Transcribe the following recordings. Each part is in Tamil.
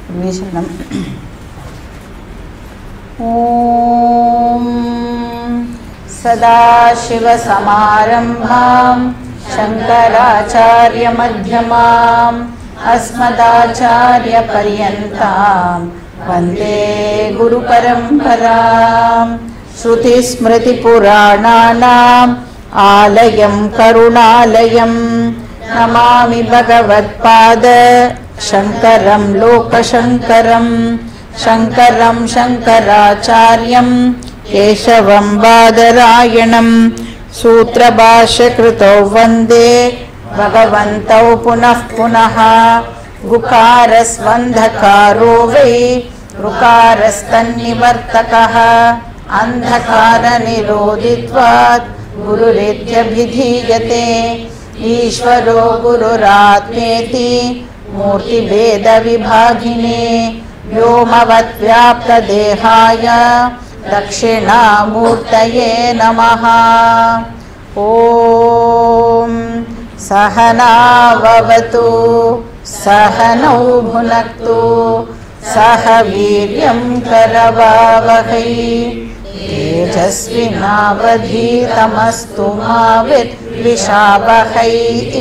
विशरणम् ॐ सदाशिवसमारम्भां शङ्कराचार्यमध्यमाम् अस्मदाचार्यपर्यन्तां वन्दे गुरुपरम्परां श्रुतिस्मृतिपुराणानाम् आलयं करुणालयं नमामि भगवत्पाद शङ्करं लोकशङ्करं शङ्करं शङ्कराचार्यं केशवं बादरायणं सूत्रभाष्यकृतौ वन्दे भगवन्तौ पुनः पुनः गुकारस्वन्धकारो वै ऋकारस्तन्निवर्तकः अन्धकारनिरोधित्वात् गुरुरित्यभिधीयते ईश्वरो गुरुरात्मेति मूर्तिभेदविभागिने व्योमवद्व्याप्तदेहाय दक्षिणामूर्तये नमः ॐ सहनाववतु सहनौ भुनक्तु सह वीर्यं करवावहै तेजस्विनावधीतमस्तु मा विद्विषावहै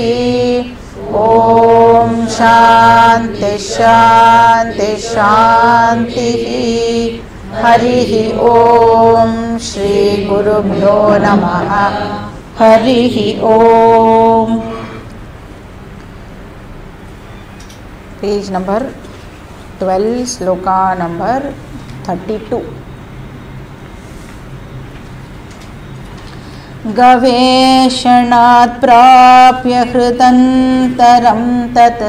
ॐ शान्ति शान्ति शान्तिः हरिः ॐ श्रीगुरुभ्यो नमः हरिः ॐ पेज नंबर 12 श्लोका नंबर 32 गवेषणात् प्राप्य हृदन्तरं तत्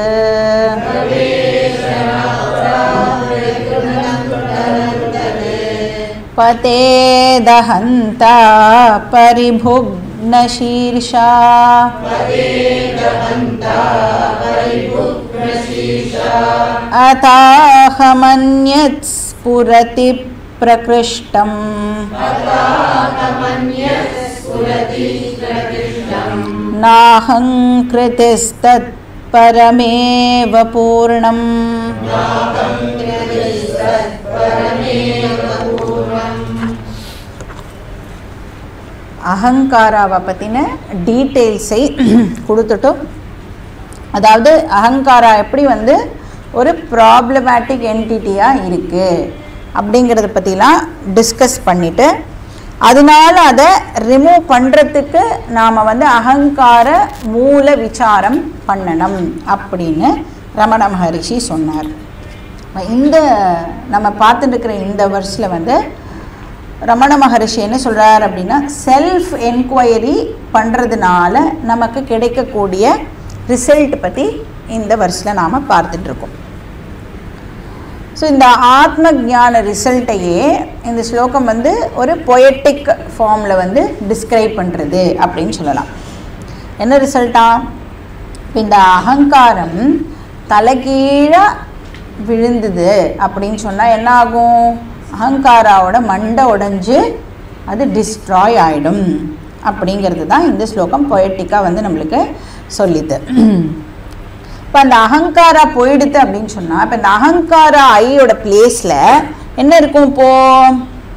पतेदहन्ता परिभुग्नशीर्षा अताहमन्यत् स्फुरति प्रकृष्टम् नाहङ्कृतिस्तत्परमेव पूर्णम् அகங்காராவை பற்றின டீட்டெயில்ஸை கொடுத்துட்டோம் அதாவது அகங்காரா எப்படி வந்து ஒரு ப்ராப்ளமேட்டிக் என்டிட்டியாக இருக்குது அப்படிங்கிறத பற்றிலாம் டிஸ்கஸ் பண்ணிவிட்டு அதனால அதை ரிமூவ் பண்ணுறதுக்கு நாம் வந்து அகங்கார மூல விசாரம் பண்ணணும் அப்படின்னு ரமண மகரிஷி சொன்னார் இந்த நம்ம பார்த்துட்டு இருக்கிற இந்த வருஷத்தில் வந்து ரமண மகரிஷி என்ன சொல்கிறார் அப்படின்னா செல்ஃப் என்கொயரி பண்ணுறதுனால நமக்கு கிடைக்கக்கூடிய ரிசல்ட் பற்றி இந்த வருஷத்தில் நாம் பார்த்துட்ருக்கோம் ஸோ இந்த ஆத்ம ஜான ரிசல்ட்டையே இந்த ஸ்லோகம் வந்து ஒரு பொயட்டிக் ஃபார்மில் வந்து டிஸ்கிரைப் பண்ணுறது அப்படின்னு சொல்லலாம் என்ன ரிசல்ட்டா இப்போ இந்த அகங்காரம் தலைகீழாக விழுந்தது அப்படின்னு சொன்னால் என்ன ஆகும் அகங்காராவோட மண்டை உடஞ்சி அது டிஸ்ட்ராய் ஆகிடும் அப்படிங்கிறது தான் இந்த ஸ்லோகம் பொயட்டிக்காக வந்து நம்மளுக்கு சொல்லிது இப்போ அந்த அகங்காரா போயிடுது அப்படின்னு சொன்னால் இப்போ இந்த அகங்காரா ஐயோட பிளேஸில் என்ன இருக்கும் இப்போது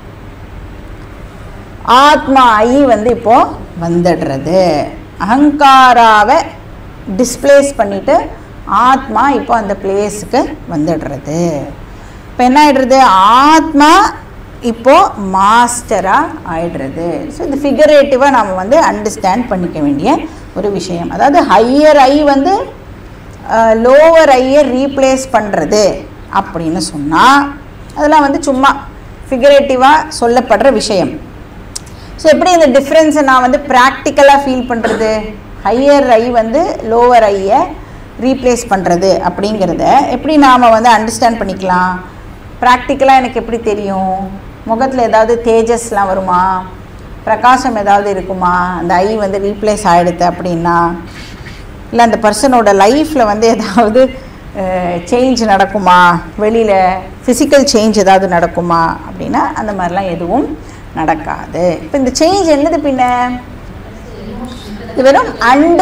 ஆத்மா ஐ வந்து இப்போது வந்துடுறது அகங்காராவை டிஸ்பிளேஸ் பண்ணிவிட்டு ஆத்மா இப்போ அந்த பிளேஸுக்கு வந்துடுறது இப்போ என்ன ஆகிடுறது ஆத்மா இப்போது மாஸ்டராக ஆயிடுறது ஸோ இது ஃபிகரேட்டிவாக நாம் வந்து அண்டர்ஸ்டாண்ட் பண்ணிக்க வேண்டிய ஒரு விஷயம் அதாவது ஹையர் ஐ வந்து லோவர் ஐயை ரீப்ளேஸ் பண்ணுறது அப்படின்னு சொன்னால் அதெல்லாம் வந்து சும்மா ஃபிகரேட்டிவாக சொல்லப்படுற விஷயம் ஸோ எப்படி இந்த டிஃப்ரென்ஸை நான் வந்து ப்ராக்டிக்கலாக ஃபீல் பண்ணுறது ஹையர் ஐ வந்து லோவர் ஐயை ரீப்ளேஸ் பண்ணுறது அப்படிங்கிறத எப்படி நாம் வந்து அண்டர்ஸ்டாண்ட் பண்ணிக்கலாம் ப்ராக்டிக்கலாக எனக்கு எப்படி தெரியும் முகத்தில் ஏதாவது தேஜஸ்லாம் வருமா பிரகாசம் ஏதாவது இருக்குமா அந்த ஐ வந்து ரீப்ளேஸ் ஆகிடுது அப்படின்னா இல்லை அந்த பர்சனோட லைஃப்பில் வந்து ஏதாவது சேஞ்ச் நடக்குமா வெளியில் ஃபிசிக்கல் சேஞ்ச் ஏதாவது நடக்குமா அப்படின்னா அந்த மாதிரிலாம் எதுவும் நடக்காது இப்போ இந்த சேஞ்ச் என்னது பின்ன இது வெறும்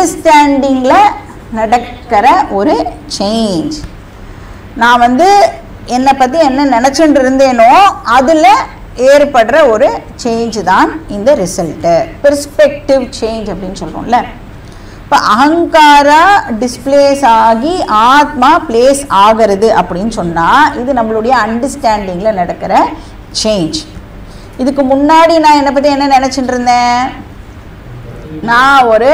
அண்டர்ஸ்டாண்டிங்கில் நடக்கிற ஒரு சேஞ்ச் நான் வந்து என்னை பற்றி என்ன நினச்சிட்டு இருந்தேனோ அதில் ஏற்படுற ஒரு சேஞ்ச் தான் இந்த ரிசல்ட்டு பெர்ஸ்பெக்டிவ் சேஞ்ச் அப்படின்னு சொல்கிறோம்ல இப்போ அகங்காரா டிஸ்பிளேஸ் ஆகி ஆத்மா பிளேஸ் ஆகிறது அப்படின்னு சொன்னால் இது நம்மளுடைய அண்டர்ஸ்டாண்டிங்கில் நடக்கிற சேஞ்ச் இதுக்கு முன்னாடி நான் என்னை பற்றி என்ன நினச்சிட்டு இருந்தேன் நான் ஒரு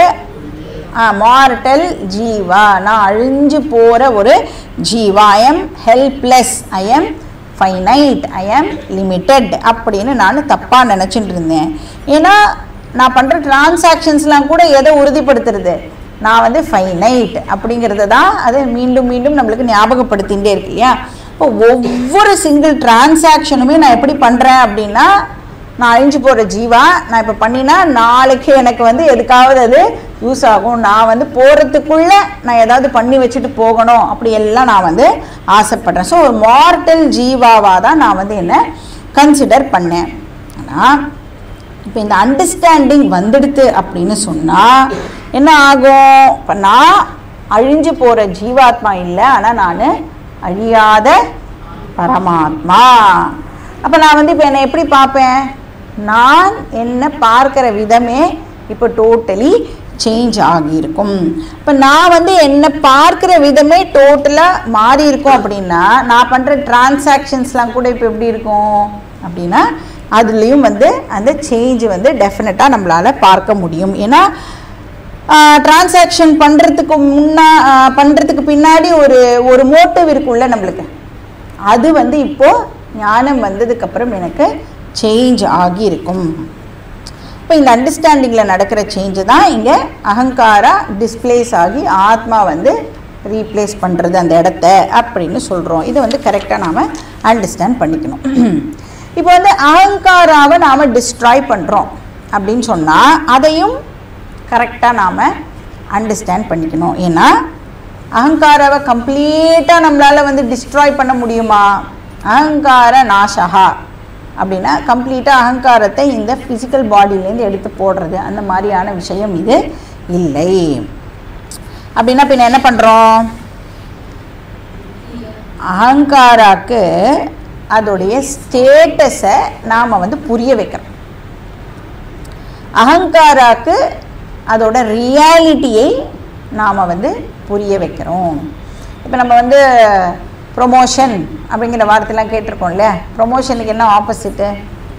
மார்டல் ஜீவா நான் அழிஞ்சு போகிற ஒரு ஜீவா I am helpless I am finite I am limited அப்படின்னு நான் தப்பாக நினச்சிட்டு இருந்தேன் ஏன்னா நான் பண்ணுற டிரான்சாக்ஷன்ஸ்லாம் கூட எதை உறுதிப்படுத்துறது நான் வந்து ஃபைனைட் அப்படிங்கிறது தான் அது மீண்டும் மீண்டும் நம்மளுக்கு ஞாபகப்படுத்திகிட்டே இருக்கு இல்லையா இப்போ ஒவ்வொரு சிங்கிள் டிரான்சாக்ஷனுமே நான் எப்படி பண்ணுறேன் அப்படின்னா நான் அழிஞ்சு போகிற ஜீவா நான் இப்போ பண்ணினா நாளைக்கு எனக்கு வந்து எதுக்காவது அது யூஸ் ஆகும் நான் வந்து போகிறதுக்குள்ளே நான் ஏதாவது பண்ணி வச்சுட்டு போகணும் அப்படி எல்லாம் நான் வந்து ஆசைப்படுறேன் ஸோ ஒரு மார்டல் ஜீவாவாக தான் நான் வந்து என்ன கன்சிடர் பண்ணேன் ஆனால் இப்போ இந்த அண்டர்ஸ்டாண்டிங் வந்துடுது அப்படின்னு சொன்னால் என்ன ஆகும் இப்போ நான் அழிஞ்சு போகிற ஜீவாத்மா இல்லை ஆனால் நான் அழியாத பரமாத்மா அப்போ நான் வந்து இப்போ என்னை எப்படி பார்ப்பேன் நான் என்ன பார்க்குற விதமே இப்போ டோட்டலி சேஞ்ச் ஆகியிருக்கும் இப்போ நான் வந்து என்னை பார்க்குற விதமே டோட்டலாக மாறி இருக்கும் அப்படின்னா நான் பண்ணுற டிரான்சாக்ஷன்ஸ்லாம் கூட இப்போ எப்படி இருக்கும் அப்படின்னா அதுலேயும் வந்து அந்த சேஞ்ச் வந்து டெஃபினட்டாக நம்மளால் பார்க்க முடியும் ஏன்னா டிரான்சாக்ஷன் பண்ணுறதுக்கு முன்னா பண்ணுறதுக்கு பின்னாடி ஒரு ஒரு மோட்டிவ் இருக்குல்ல நம்மளுக்கு அது வந்து இப்போது ஞானம் வந்ததுக்கப்புறம் எனக்கு சேஞ்ச் ஆகியிருக்கும் இப்போ இந்த அண்டர்ஸ்டாண்டிங்கில் நடக்கிற சேஞ்சு தான் இங்கே அகங்காரா டிஸ்பிளேஸ் ஆகி ஆத்மா வந்து ரீப்ளேஸ் பண்ணுறது அந்த இடத்த அப்படின்னு சொல்கிறோம் இது வந்து கரெக்டாக நாம் அண்டர்ஸ்டாண்ட் பண்ணிக்கணும் இப்போ வந்து அகங்காராவை நாம் டிஸ்ட்ராய் பண்ணுறோம் அப்படின்னு சொன்னால் அதையும் கரெக்டாக நாம் அண்டர்ஸ்டாண்ட் பண்ணிக்கணும் ஏன்னா அகங்காராவை கம்ப்ளீட்டாக நம்மளால் வந்து டிஸ்ட்ராய் பண்ண முடியுமா அகங்கார நாசகா அப்படின்னா கம்ப்ளீட்டாக அகங்காரத்தை இந்த ஃபிசிக்கல் பாடியிலேருந்து எடுத்து போடுறது அந்த மாதிரியான விஷயம் இது இல்லை அப்படின்னா பின்ன என்ன பண்ணுறோம் அகங்காராக்கு அதோடைய ஸ்டேட்டஸை நாம் வந்து புரிய வைக்கிறோம் அகங்காராக்கு அதோட ரியாலிட்டியை நாம் வந்து புரிய வைக்கிறோம் இப்போ நம்ம வந்து ப்ரொமோஷன் அப்படிங்கிற வார்த்தைலாம் கேட்டிருக்கோம் இல்லையா ப்ரொமோஷனுக்கு என்ன ஆப்போசிட்டு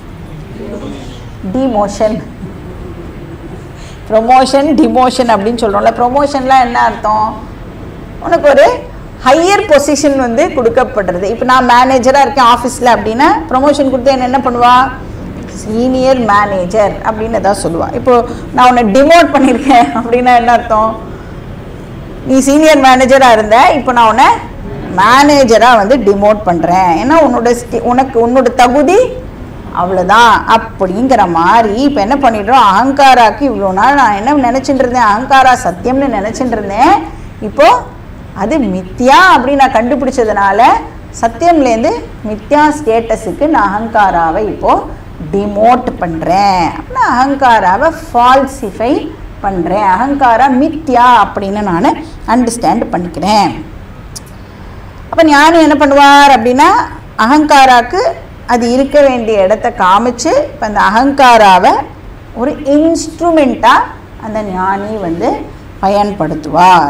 டிமோஷன் ப்ரொமோஷன் டிமோஷன் அப்படின்னு சொல்கிறோம்ல ப்ரொமோஷன்லாம் என்ன அர்த்தம் உனக்கு ஒரு ஹையர் பொசிஷன் வந்து கொடுக்கப்படுறது இப்போ நான் மேனேஜராக இருக்கேன் ஆஃபீஸில் அப்படின்னா ப்ரொமோஷன் கொடுத்து என்ன என்ன பண்ணுவா சீனியர் மேனேஜர் அப்படின்னு தான் சொல்லுவாள் இப்போது நான் உன்னை டிமோட் பண்ணியிருக்கேன் அப்படின்னா என்ன அர்த்தம் நீ சீனியர் மேனேஜராக இருந்த இப்போ நான் உன்னை மேனேஜராக வந்து டிமோட் பண்ணுறேன் ஏன்னா உன்னோட ஸ்டி உனக்கு உன்னோட தகுதி அவ்வளோதான் அப்படிங்கிற மாதிரி இப்போ என்ன பண்ணிடுறோம் அகங்காராக்கு இவ்வளோ நாள் நான் என்ன நினச்சிட்டு இருந்தேன் அகங்காரா சத்தியம்னு நினச்சிட்டு இருந்தேன் இப்போது அது மித்யா அப்படின்னு நான் கண்டுபிடிச்சதுனால சத்தியம்லேருந்து மித்யா ஸ்டேட்டஸுக்கு நான் அகங்காராவை இப்போது டிமோட் பண்ணுறேன் அப்படின்னா அகங்காராவை ஃபால்சிஃபை பண்ணுறேன் அகங்காரா மித்யா அப்படின்னு நான் அண்டர்ஸ்டாண்ட் பண்ணிக்கிறேன் அப்போ ஞானி என்ன பண்ணுவார் அப்படின்னா அகங்காராக்கு அது இருக்க வேண்டிய இடத்த காமிச்சு இப்போ அந்த அகங்காராவை ஒரு இன்ஸ்ட்ருமெண்ட்டாக அந்த ஞானி வந்து பயன்படுத்துவார்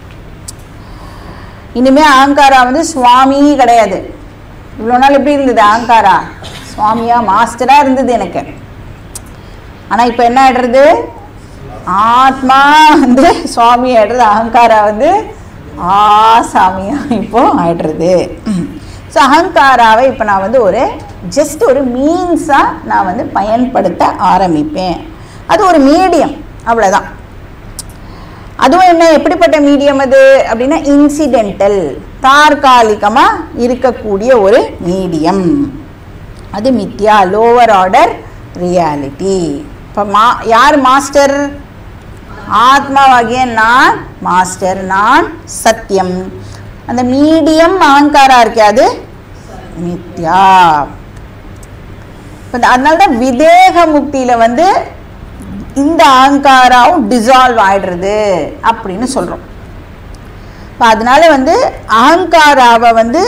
இனிமேல் அகங்காரா வந்து சுவாமி கிடையாது இவ்வளோ நாள் எப்படி இருந்தது அகங்காரா சுவாமியா மாஸ்டராக இருந்தது எனக்கு ஆனால் இப்போ என்ன ஆயிடுறது ஆத்மா வந்து சுவாமி ஆயிடுறது அகங்காரா வந்து ஆசாமியா இப்போ ஆயிடுறது ஸோ அகங்காராவை இப்போ நான் வந்து ஒரு ஜஸ்ட் ஒரு மீன்ஸாக நான் வந்து பயன்படுத்த ஆரம்பிப்பேன் அது ஒரு மீடியம் அவ்வளோதான் அதுவும் என்ன எப்படிப்பட்ட மீடியம் அது அப்படின்னா இன்சிடென்டல் தற்காலிகமாக இருக்கக்கூடிய ஒரு மீடியம் அது மித்யா லோவர் ஆர்டர் ரியாலிட்டி இப்போ மா யார் மாஸ்டர் ஆத்மாவாகிய நான் மாஸ்டர் நான் சத்தியம் அந்த மீடியம் அகங்காரா இருக்கே அது மித்யா இப்போ அதனால தான் விதேக முக்தியில் வந்து இந்த அகங்காராவும் டிசால்வ் ஆயிடுறது அப்படின்னு சொல்கிறோம் இப்போ அதனால வந்து அகங்காராவை வந்து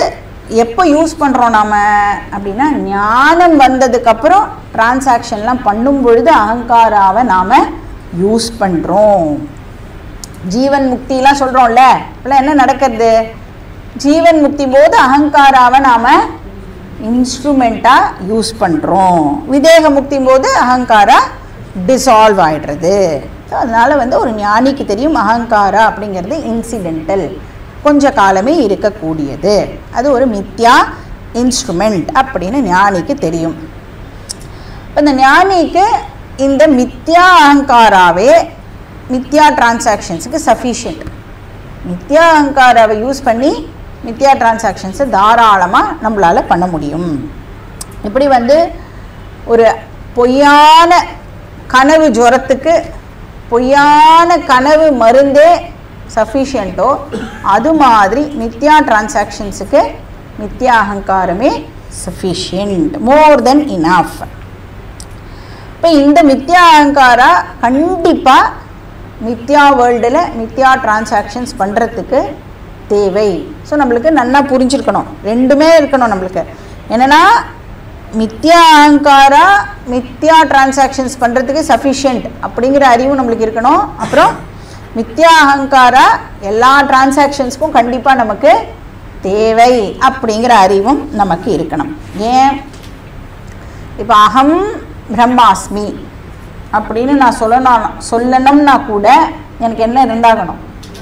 எப்போ யூஸ் பண்ணுறோம் நாம் அப்படின்னா ஞானம் வந்ததுக்கப்புறம் டிரான்சாக்ஷன்லாம் பண்ணும் பொழுது அகங்காராவை நாம் யூஸ் பண்ணுறோம் ஜீவன் முக்திலாம் சொல்கிறோம்ல இப்போலாம் என்ன நடக்கிறது ஜீவன் முக்தி போது அகங்காராவை நாம் இன்ஸ்ட்ருமெண்ட்டாக யூஸ் பண்ணுறோம் விதேக முக்தி போது அகங்காரா டிசால்வ் ஆயிடுறது ஸோ அதனால் வந்து ஒரு ஞானிக்கு தெரியும் அகங்காரா அப்படிங்கிறது இன்சிடென்டல் கொஞ்ச காலமே இருக்கக்கூடியது அது ஒரு மித்யா இன்ஸ்ட்ருமெண்ட் அப்படின்னு ஞானிக்கு தெரியும் இப்போ இந்த ஞானிக்கு இந்த மித்யா அகங்காராவே மித்யா டிரான்சாக்ஷன்ஸுக்கு சஃபிஷியன்ட் மித்யா அகங்காராவை யூஸ் பண்ணி மித்யா டிரான்சாக்ஷன்ஸை தாராளமாக நம்மளால் பண்ண முடியும் இப்படி வந்து ஒரு பொய்யான கனவு ஜுரத்துக்கு பொய்யான கனவு மருந்தே சஃபிஷியண்ட்டோ அது மாதிரி மித்யா டிரான்சாக்ஷன்ஸுக்கு மித்யா அகங்காரமே சஃபிஷியன்ட் மோர் தென் இனஃப் இப்போ இந்த மித்யா அகங்காரா கண்டிப்பாக மித்யா வேர்ல்டில் மித்யா டிரான்சாக்ஷன்ஸ் பண்ணுறதுக்கு தேவை ஸோ நம்மளுக்கு நல்லா புரிஞ்சிருக்கணும் ரெண்டுமே இருக்கணும் நம்மளுக்கு என்னென்னா மித்யா அகங்காரா மித்யா டிரான்சாக்ஷன்ஸ் பண்ணுறதுக்கு சஃபிஷியன்ட் அப்படிங்கிற அறிவு நம்மளுக்கு இருக்கணும் அப்புறம் மித்யா அகங்காரா எல்லா டிரான்சாக்ஷன்ஸ்க்கும் கண்டிப்பாக நமக்கு தேவை அப்படிங்கிற அறிவும் நமக்கு இருக்கணும் ஏன் இப்போ அகம் பிரம்மாஸ்மி அப்படின்னு நான் சொல்லணும் சொல்லணும்னா கூட எனக்கு என்ன இருந்தாகணும்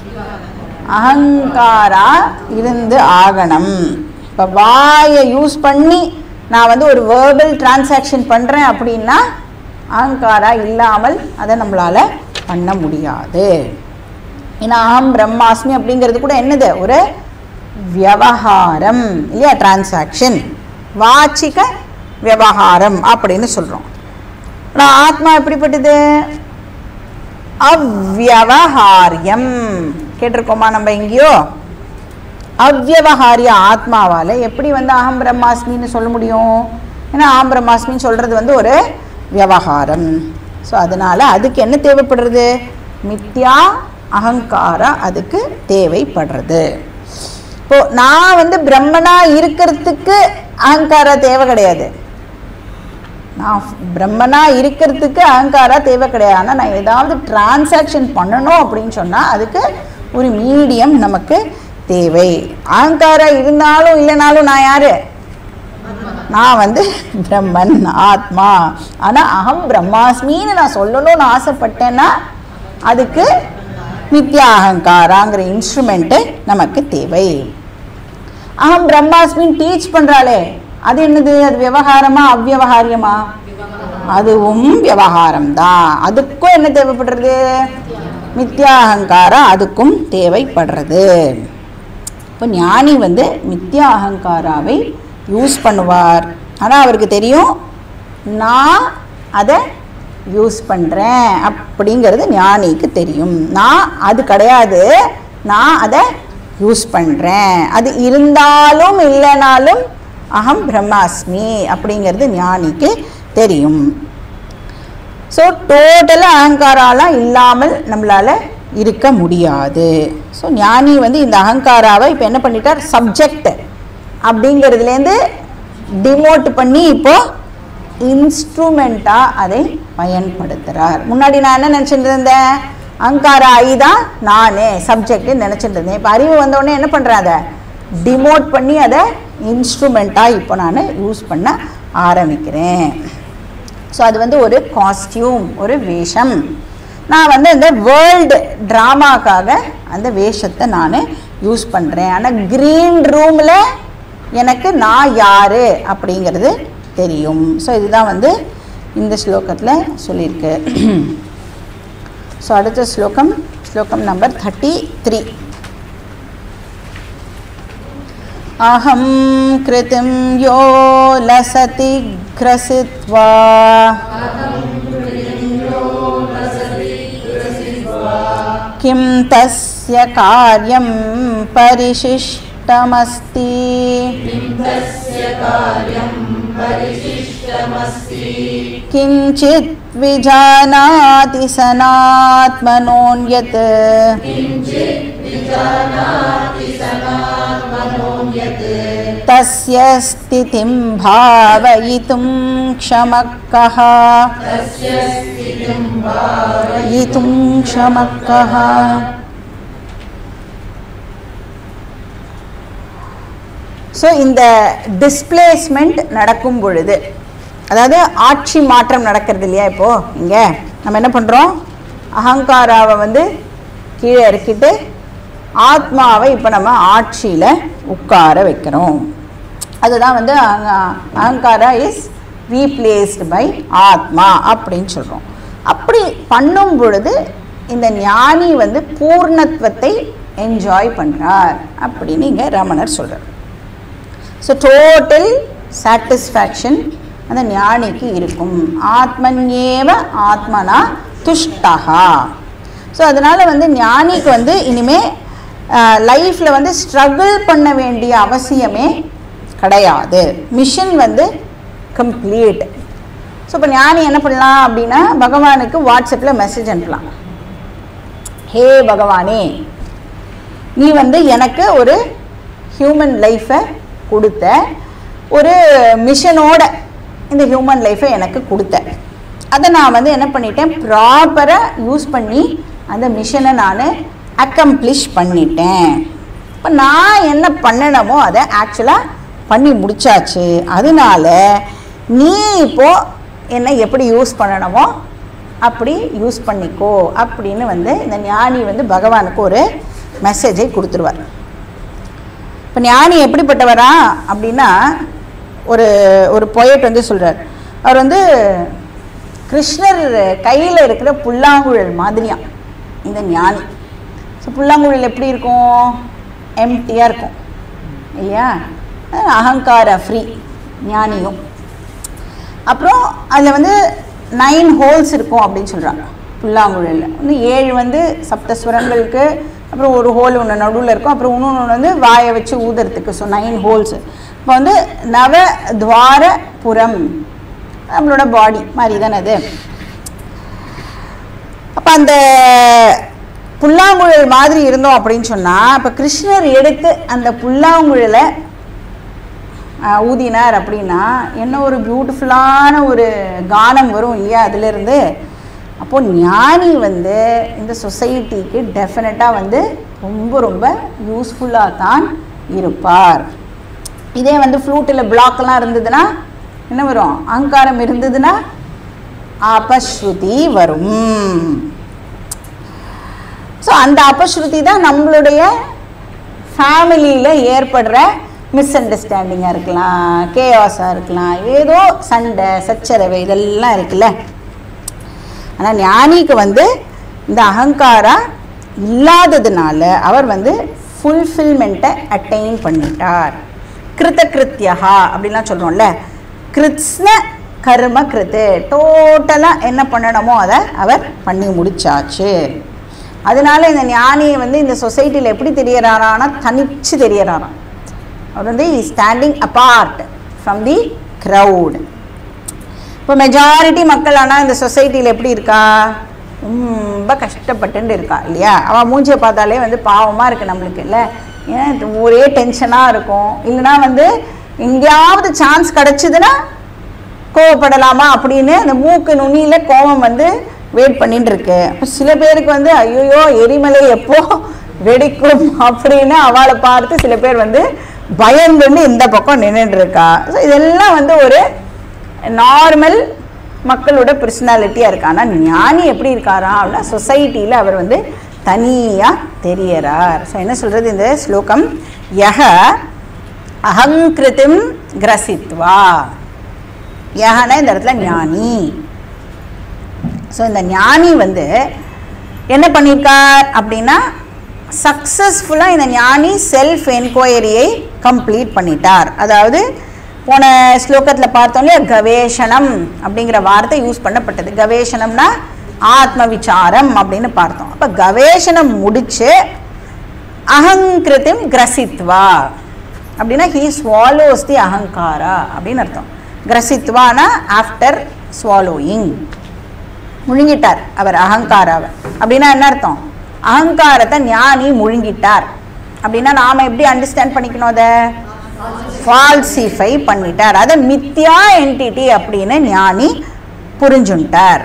அகங்காரா இருந்து ஆகணும் இப்போ வாயை யூஸ் பண்ணி நான் வந்து ஒரு வேர்பல் டிரான்சாக்ஷன் பண்ணுறேன் அப்படின்னா அகங்காரா இல்லாமல் அதை நம்மளால் பண்ண முடியாது ஏன்னா அகம் பிரம்மாஸ்மி அப்படிங்கிறது கூட என்னது ஒரு வியவகாரம் இல்லையா டிரான்சாக்ஷன் வாச்சிக விவகாரம் அப்படின்னு சொல்கிறோம் ஆனால் ஆத்மா எப்படிப்பட்டது அவ்வவகாரியம் கேட்டிருக்கோமா நம்ம எங்கேயோ அவ்வவகாரிய ஆத்மாவால் எப்படி வந்து அகம் பிரம்மாஸ்மின்னு சொல்ல முடியும் ஏன்னா அகம் பிரம்மாஸ்மின்னு சொல்கிறது வந்து ஒரு விவகாரம் ஸோ அதனால் அதுக்கு என்ன தேவைப்படுறது மித்யா அகங்காரா அதுக்கு தேவைப்படுறது இப்போது நான் வந்து பிரம்மனா இருக்கிறதுக்கு அகங்காரா தேவை கிடையாது நான் பிரம்மனா இருக்கிறதுக்கு அகங்காரா தேவை கிடையாது ஆனால் நான் ஏதாவது டிரான்சாக்ஷன் பண்ணணும் அப்படின்னு சொன்னால் அதுக்கு ஒரு மீடியம் நமக்கு தேவை அகங்காரா இருந்தாலும் இல்லைனாலும் நான் யார் நான் வந்து பிரம்மன் ஆத்மா ஆனால் அகம் பிரம்மாஸ்மின்னு நான் சொல்லணும்னு ஆசைப்பட்டேன்னா அதுக்கு மித்யா அகங்காராங்கிற இன்ஸ்ட்ருமெண்ட்டு நமக்கு தேவை அகம் பிரம்மாஸ்மின்னு டீச் பண்ணுறாளே அது என்னது அது விவகாரமா அவ்வவகாரியமா அதுவும் விவகாரம் தான் அதுக்கும் என்ன தேவைப்படுறது மித்யா அகங்காரம் அதுக்கும் தேவைப்படுறது இப்போ ஞானி வந்து மித்யா அகங்காராவை யூஸ் பண்ணுவார் ஆனால் அவருக்கு தெரியும் நான் அதை யூஸ் பண்ணுறேன் அப்படிங்கிறது ஞானிக்கு தெரியும் நான் அது கிடையாது நான் அதை யூஸ் பண்ணுறேன் அது இருந்தாலும் இல்லைனாலும் அகம் பிரம்மாஸ்மி அப்படிங்கிறது ஞானிக்கு தெரியும் ஸோ டோட்டலாக அகங்காராலாம் இல்லாமல் நம்மளால் இருக்க முடியாது ஸோ ஞானி வந்து இந்த அகங்காராவை இப்போ என்ன பண்ணிட்டார் சப்ஜெக்ட் அப்படிங்கிறதுலேருந்து டிமோட் பண்ணி இப்போ இன்ஸ்ட்ருமெண்ட்டாக அதை பயன்படுத்துகிறார் முன்னாடி நான் என்ன நினச்சிட்டு இருந்தேன் அகங்காரா ஐ தான் நானே சப்ஜெக்ட் நினச்சிட்டு இருந்தேன் இப்போ அறிவு வந்தோடனே என்ன பண்ணுறேன் அதை டிமோட் பண்ணி அதை இன்ஸ்ட்ருமெண்ட்டாக இப்போ நான் யூஸ் பண்ண ஆரம்பிக்கிறேன் ஸோ அது வந்து ஒரு காஸ்டியூம் ஒரு வேஷம் நான் வந்து இந்த வேர்ல்டு ட்ராமாக்காக அந்த வேஷத்தை நான் யூஸ் பண்ணுறேன் ஆனால் க்ரீன் ரூமில் எனக்கு நான் யார் அப்படிங்கிறது தெரியும் ஸோ இதுதான் வந்து இந்த ஸ்லோகத்தில் சொல்லியிருக்கு ஸோ அடுத்த ஸ்லோகம் ஸ்லோகம் நம்பர் தேர்ட்டி த்ரீ अहं कृतिं यो लसति ग्रसित्वा किं तस्य कार्यं परिशिष्टमस्ति किञ्चित् विजानाति सनात्मनोऽन्यत् तस्य स्थितिं भावयितुं क्षमः कः भावयितुं क्षमः कः ஸோ இந்த டிஸ்பிளேஸ்மெண்ட் நடக்கும் பொழுது அதாவது ஆட்சி மாற்றம் நடக்கிறது இல்லையா இப்போது இங்கே நம்ம என்ன பண்ணுறோம் அகங்காராவை வந்து கீழே இறக்கிட்டு ஆத்மாவை இப்போ நம்ம ஆட்சியில் உட்கார வைக்கிறோம் அதுதான் வந்து அங்க- அகங்காரா இஸ் ரீப்ளேஸ்டு பை ஆத்மா அப்படின்னு சொல்கிறோம் அப்படி பண்ணும் பொழுது இந்த ஞானி வந்து பூர்ணத்துவத்தை என்ஜாய் பண்ணுறார் அப்படின்னு இங்கே ரமணர் சொல்கிறார் ஸோ டோட்டல் சாட்டிஸ்ஃபேக்ஷன் அந்த ஞானிக்கு இருக்கும் ஆத்மன்யேவ ஆத்மனா துஷ்டகா ஸோ அதனால் வந்து ஞானிக்கு வந்து இனிமே லைஃப்பில் வந்து ஸ்ட்ரகிள் பண்ண வேண்டிய அவசியமே கிடையாது மிஷன் வந்து கம்ப்ளீட் ஸோ இப்போ ஞானி என்ன பண்ணலாம் அப்படின்னா பகவானுக்கு வாட்ஸ்அப்பில் மெசேஜ் அனுப்பலாம் ஹே பகவானே நீ வந்து எனக்கு ஒரு ஹியூமன் லைஃப்பை கொடுத்த ஒரு மிஷனோட இந்த ஹியூமன் லைஃப்பை எனக்கு கொடுத்த அதை நான் வந்து என்ன பண்ணிட்டேன் ப்ராப்பராக யூஸ் பண்ணி அந்த மிஷனை நான் அக்கம்ப்ளிஷ் பண்ணிட்டேன் இப்போ நான் என்ன பண்ணணுமோ அதை ஆக்சுவலாக பண்ணி முடிச்சாச்சு அதனால நீ இப்போ என்ன எப்படி யூஸ் பண்ணணுமோ அப்படி யூஸ் பண்ணிக்கோ அப்படின்னு வந்து இந்த ஞானி வந்து பகவானுக்கு ஒரு மெசேஜை கொடுத்துருவார் இப்போ ஞானி எப்படிப்பட்டவரா அப்படின்னா ஒரு ஒரு பொயட் வந்து சொல்கிறார் அவர் வந்து கிருஷ்ணர் கையில் இருக்கிற புல்லாங்குழல் மாதிரியாம் இந்த ஞானி ஸோ புல்லாங்குழல் எப்படி இருக்கும் எம்டியாக இருக்கும் இல்லையா அஹ் அகங்கார ஃப்ரீ ஞானியும் அப்புறம் அதில் வந்து நைன் ஹோல்ஸ் இருக்கும் அப்படின்னு சொல்கிறாங்க புல்லாங்குழலில் வந்து ஏழு வந்து சப்தஸ்வரங்களுக்கு அப்புறம் ஒரு ஹோல் ஒன்று நடுவில் இருக்கும் அப்புறம் இன்னொன்று வந்து வாயை வச்சு ஊதுறதுக்கு ஸோ நைன் ஹோல்ஸ் இப்போ வந்து நவ துவார புறம் நம்மளோட பாடி மாதிரி தானே அது அப்போ அந்த புல்லாங்குழல் மாதிரி இருந்தோம் அப்படின்னு சொன்னால் இப்போ கிருஷ்ணர் எடுத்து அந்த புல்லாங்குழலை ஆஹ், ஊதினார் அப்படின்னா என்ன ஒரு பியூட்டிஃபுல்லான ஒரு கானம் வரும் இல்லையா அதிலிருந்து அப்போ ஞானி வந்து இந்த சொசைட்டிக்கு டெஃபினட்டாக வந்து ரொம்ப ரொம்ப யூஸ்ஃபுல்லாக தான் இருப்பார் இதே வந்து ஃப்ளூட்டில் பிளாக்லாம் இருந்ததுன்னா என்ன வரும் அகங்காரம் இருந்ததுன்னா அபஸ்ருதி வரும் ஸோ அந்த அபஸ்ருதி தான் நம்மளுடைய ஃபேமிலியில் ஏற்படுற மிஸ் அண்டர்ஸ்டாண்டிங்காக இருக்கலாம் கேஆஸாக இருக்கலாம் ஏதோ சண்டை சச்சரவு இதெல்லாம் இருக்குல்ல ஆனால் ஞானிக்கு வந்து இந்த அகங்காரா இல்லாததுனால அவர் வந்து ஃபுல்ஃபில்மெண்ட்டை அட்டைன் பண்ணிட்டார் கிருத கிருத்தியகா அப்படின்லாம் சொல்கிறோம்ல கிருத்ஸ்ன கர்ம கிருத்து டோட்டலாக என்ன பண்ணணுமோ அதை அவர் பண்ணி முடிச்சாச்சு அதனால இந்த ஞானியை வந்து இந்த சொசைட்டியில் எப்படி தெரியறாரானா தனிச்சு தெரியறாராம் அவர் வந்து standing apart from the crowd இப்போ மெஜாரிட்டி மக்கள் ஆனால் இந்த சொசைட்டியில் எப்படி இருக்கா ரொம்ப கஷ்டப்பட்டுன்னு இருக்கா இல்லையா அவள் மூஞ்சியை பார்த்தாலே வந்து பாவமாக இருக்குது நம்மளுக்கு இல்லை ஏன்னா இது ஒரே டென்ஷனாக இருக்கும் இல்லைன்னா வந்து எங்கேயாவது சான்ஸ் கிடச்சிதுன்னா கோவப்படலாமா அப்படின்னு அந்த மூக்கு நுனியில் கோவம் வந்து வெயிட் பண்ணிட்டு இருக்கு அப்ப சில பேருக்கு வந்து ஐயோ எரிமலை எப்போ வெடிக்கும் அப்படின்னு அவளை பார்த்து சில பேர் வந்து பயந்துன்னு இந்த பக்கம் நின்றுட்டு இருக்கா ஸோ இதெல்லாம் வந்து ஒரு நார்மல் மக்களோட பர்சனாலிட்டியாக இருக்கு ஆனால் ஞானி எப்படி இருக்காரா அப்படின்னா சொசைட்டியில் அவர் வந்து தனியாக தெரியறார் ஸோ என்ன சொல்கிறது இந்த ஸ்லோகம் யக அகங்கிருதிம் கிரசித்வா யகனா இந்த இடத்துல ஞானி ஸோ இந்த ஞானி வந்து என்ன பண்ணியிருக்கார் அப்படின்னா சக்ஸஸ்ஃபுல்லாக இந்த ஞானி செல்ஃப் என்கொயரியை கம்ப்ளீட் பண்ணிட்டார் அதாவது போன ஸ்லோகத்தில் பார்த்தோம் இல்லையா கவேஷணம் அப்படிங்கிற வார்த்தை யூஸ் பண்ணப்பட்டது கவேஷணம்னா ஆத்ம விசாரம் அப்படின்னு பார்த்தோம் அப்போ கவேஷணம் முடிச்சு அகங்கிருத்திம் கிரசித்வா அப்படின்னா ஹீ ஸ்வாலோஸ் தி அகங்காரா அப்படின்னு அர்த்தம் கிரசித்வானா ஆஃப்டர் ஸ்வாலோயிங் முழுங்கிட்டார் அவர் அகங்காராவை அப்படின்னா என்ன அர்த்தம் அகங்காரத்தை ஞானி முழுங்கிட்டார் அப்படின்னா நாம் எப்படி அண்டர்ஸ்டாண்ட் பண்ணிக்கணும் அதை ஃபால்சிஃபை பண்ணிட்டார் அதை மித்யா என்டிட்டி அப்படின்னு ஞானி புரிஞ்சுட்டார்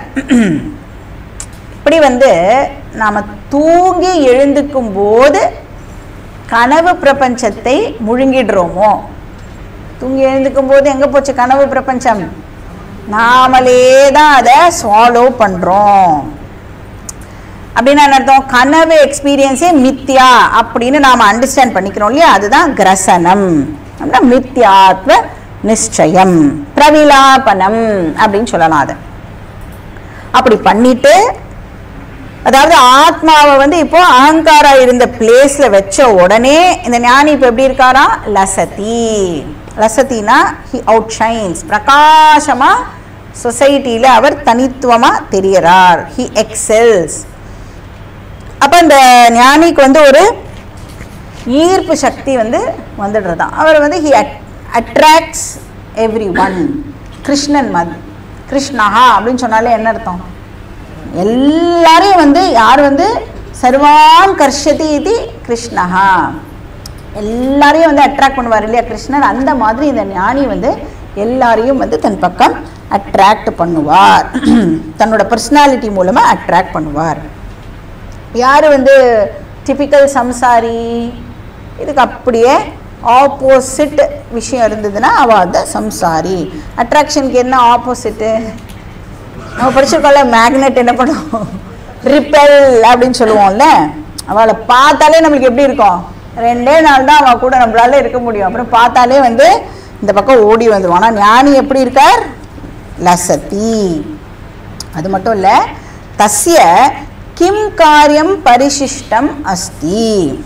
இப்படி வந்து நாம் தூங்கி எழுந்துக்கும் போது கனவு பிரபஞ்சத்தை முழுங்கிடுறோமோ தூங்கி எழுந்துக்கும் போது எங்கே போச்சு கனவு பிரபஞ்சம் நாமளே தான் அதை ஸ்வாலோ பண்ணுறோம் அப்படின்னா என்ன அர்த்தம் கனவு எக்ஸ்பீரியன்ஸே மித்யா அப்படின்னு நாம் அண்டர்ஸ்டாண்ட் பண்ணிக்கிறோம் இல்லையா அதுதான் கிரசனம் அப்படின்னா மித்யாத்வ நிச்சயம் பிரவிலாபனம் அப்படின்னு சொல்லலாம் அதை அப்படி பண்ணிட்டு அதாவது ஆத்மாவை வந்து இப்போ அகங்காரா இருந்த பிளேஸ்ல வச்ச உடனே இந்த ஞானி இப்போ எப்படி இருக்காரா லசதி லசத்தினா ஹி அவுட் ஷைன்ஸ் பிரகாசமா சொசைட்டியில் அவர் தனித்துவமாக தெரியறார் ஹி எக்ஸெல்ஸ் அப்போ இந்த ஞானிக்கு வந்து ஒரு ஈர்ப்பு சக்தி வந்து வந்துடுறதான் அவர் வந்து ஹி அட்ராக்ட்ஸ் எவ்ரி ஒன் கிருஷ்ணன் மத் கிருஷ்ணஹா அப்படின்னு சொன்னாலே என்ன அர்த்தம் எல்லாரையும் வந்து யார் வந்து சர்வான் கர்ஷதி இது கிருஷ்ணஹா எல்லாரையும் வந்து அட்ராக்ட் பண்ணுவார் இல்லையா கிருஷ்ணன் அந்த மாதிரி இந்த ஞானி வந்து எல்லாரையும் வந்து தன் பக்கம் அட்ராக்ட் பண்ணுவார் தன்னோட பர்சனாலிட்டி மூலமாக அட்ராக்ட் பண்ணுவார் யார் வந்து டிபிக்கல் சம்சாரி இதுக்கு அப்படியே ஆப்போசிட் விஷயம் இருந்ததுன்னா அவள் அந்த சம்சாரி அட்ராக்ஷனுக்கு என்ன ஆப்போசிட்டு நம்ம படிச்சிருக்கோம்ல மேக்னெட் என்ன பண்ணுவோம் ரிப்பெல் அப்படின்னு சொல்லுவோம்ல அவளை பார்த்தாலே நம்மளுக்கு எப்படி இருக்கும் ரெண்டே நாள் தான் அவள் கூட நம்மளால இருக்க முடியும் அப்புறம் பார்த்தாலே வந்து இந்த பக்கம் ஓடி வந்துடும் ஆனால் ஞானி எப்படி இருக்கார் லசதி அது மட்டும் இல்லை தஸ்ய கிம் காரியம் பரிசிஷ்டம் அஸ்தி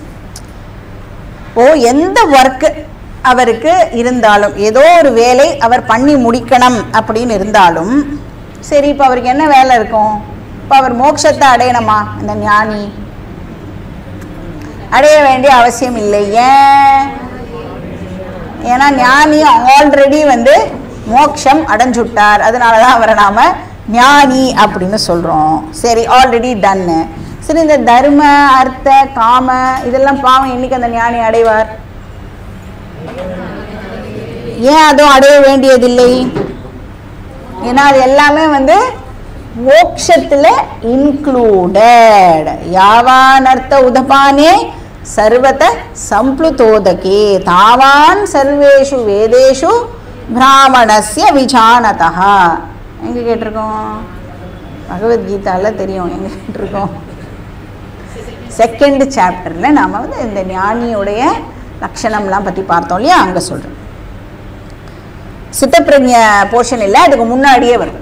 ஓ எந்த ஒர்க்கு அவருக்கு இருந்தாலும் ஏதோ ஒரு வேலை அவர் பண்ணி முடிக்கணும் அப்படின்னு இருந்தாலும் சரி இப்போ அவருக்கு என்ன வேலை இருக்கும் இப்போ அவர் மோட்சத்தை அடையணுமா இந்த ஞானி அடைய வேண்டிய அவசியம் இல்லை ஏன் ஏன்னா ஞானி ஆல்ரெடி வந்து மோட்சம் அடைஞ்சுட்டார் அதனால தான் அவரை நாம் ஞானி அப்படின்னு சொல்கிறோம் சரி ஆல்ரெடி டன்னு சரி இந்த தர்ம அர்த்த காம இதெல்லாம் பாவம் இன்னைக்கு அந்த ஞானி அடைவார் ஏன் அதுவும் அடைய வேண்டியதில்லை ஏன்னா அது எல்லாமே வந்து மோக்ஷத்தில் இன்க்ளூடட் யாவான் அர்த்த உதபானே சர்வத சம்ப்ளுதோதகே தாவான் சர்வேஷு வேதேஷு பிராமணஸ்ய விஜானதா எங்கே கேட்டிருக்கோம் பகவத்கீதாவில் தெரியும் எங்கே கேட்டிருக்கோம் செகண்ட் சாப்டரில் நாம் வந்து இந்த ஞானியுடைய லட்சணம்லாம் பற்றி பார்த்தோம் இல்லையா அங்கே சொல்கிறேன் சித்தப்பிரஜ போர்ஷன் இல்லை அதுக்கு முன்னாடியே வரும்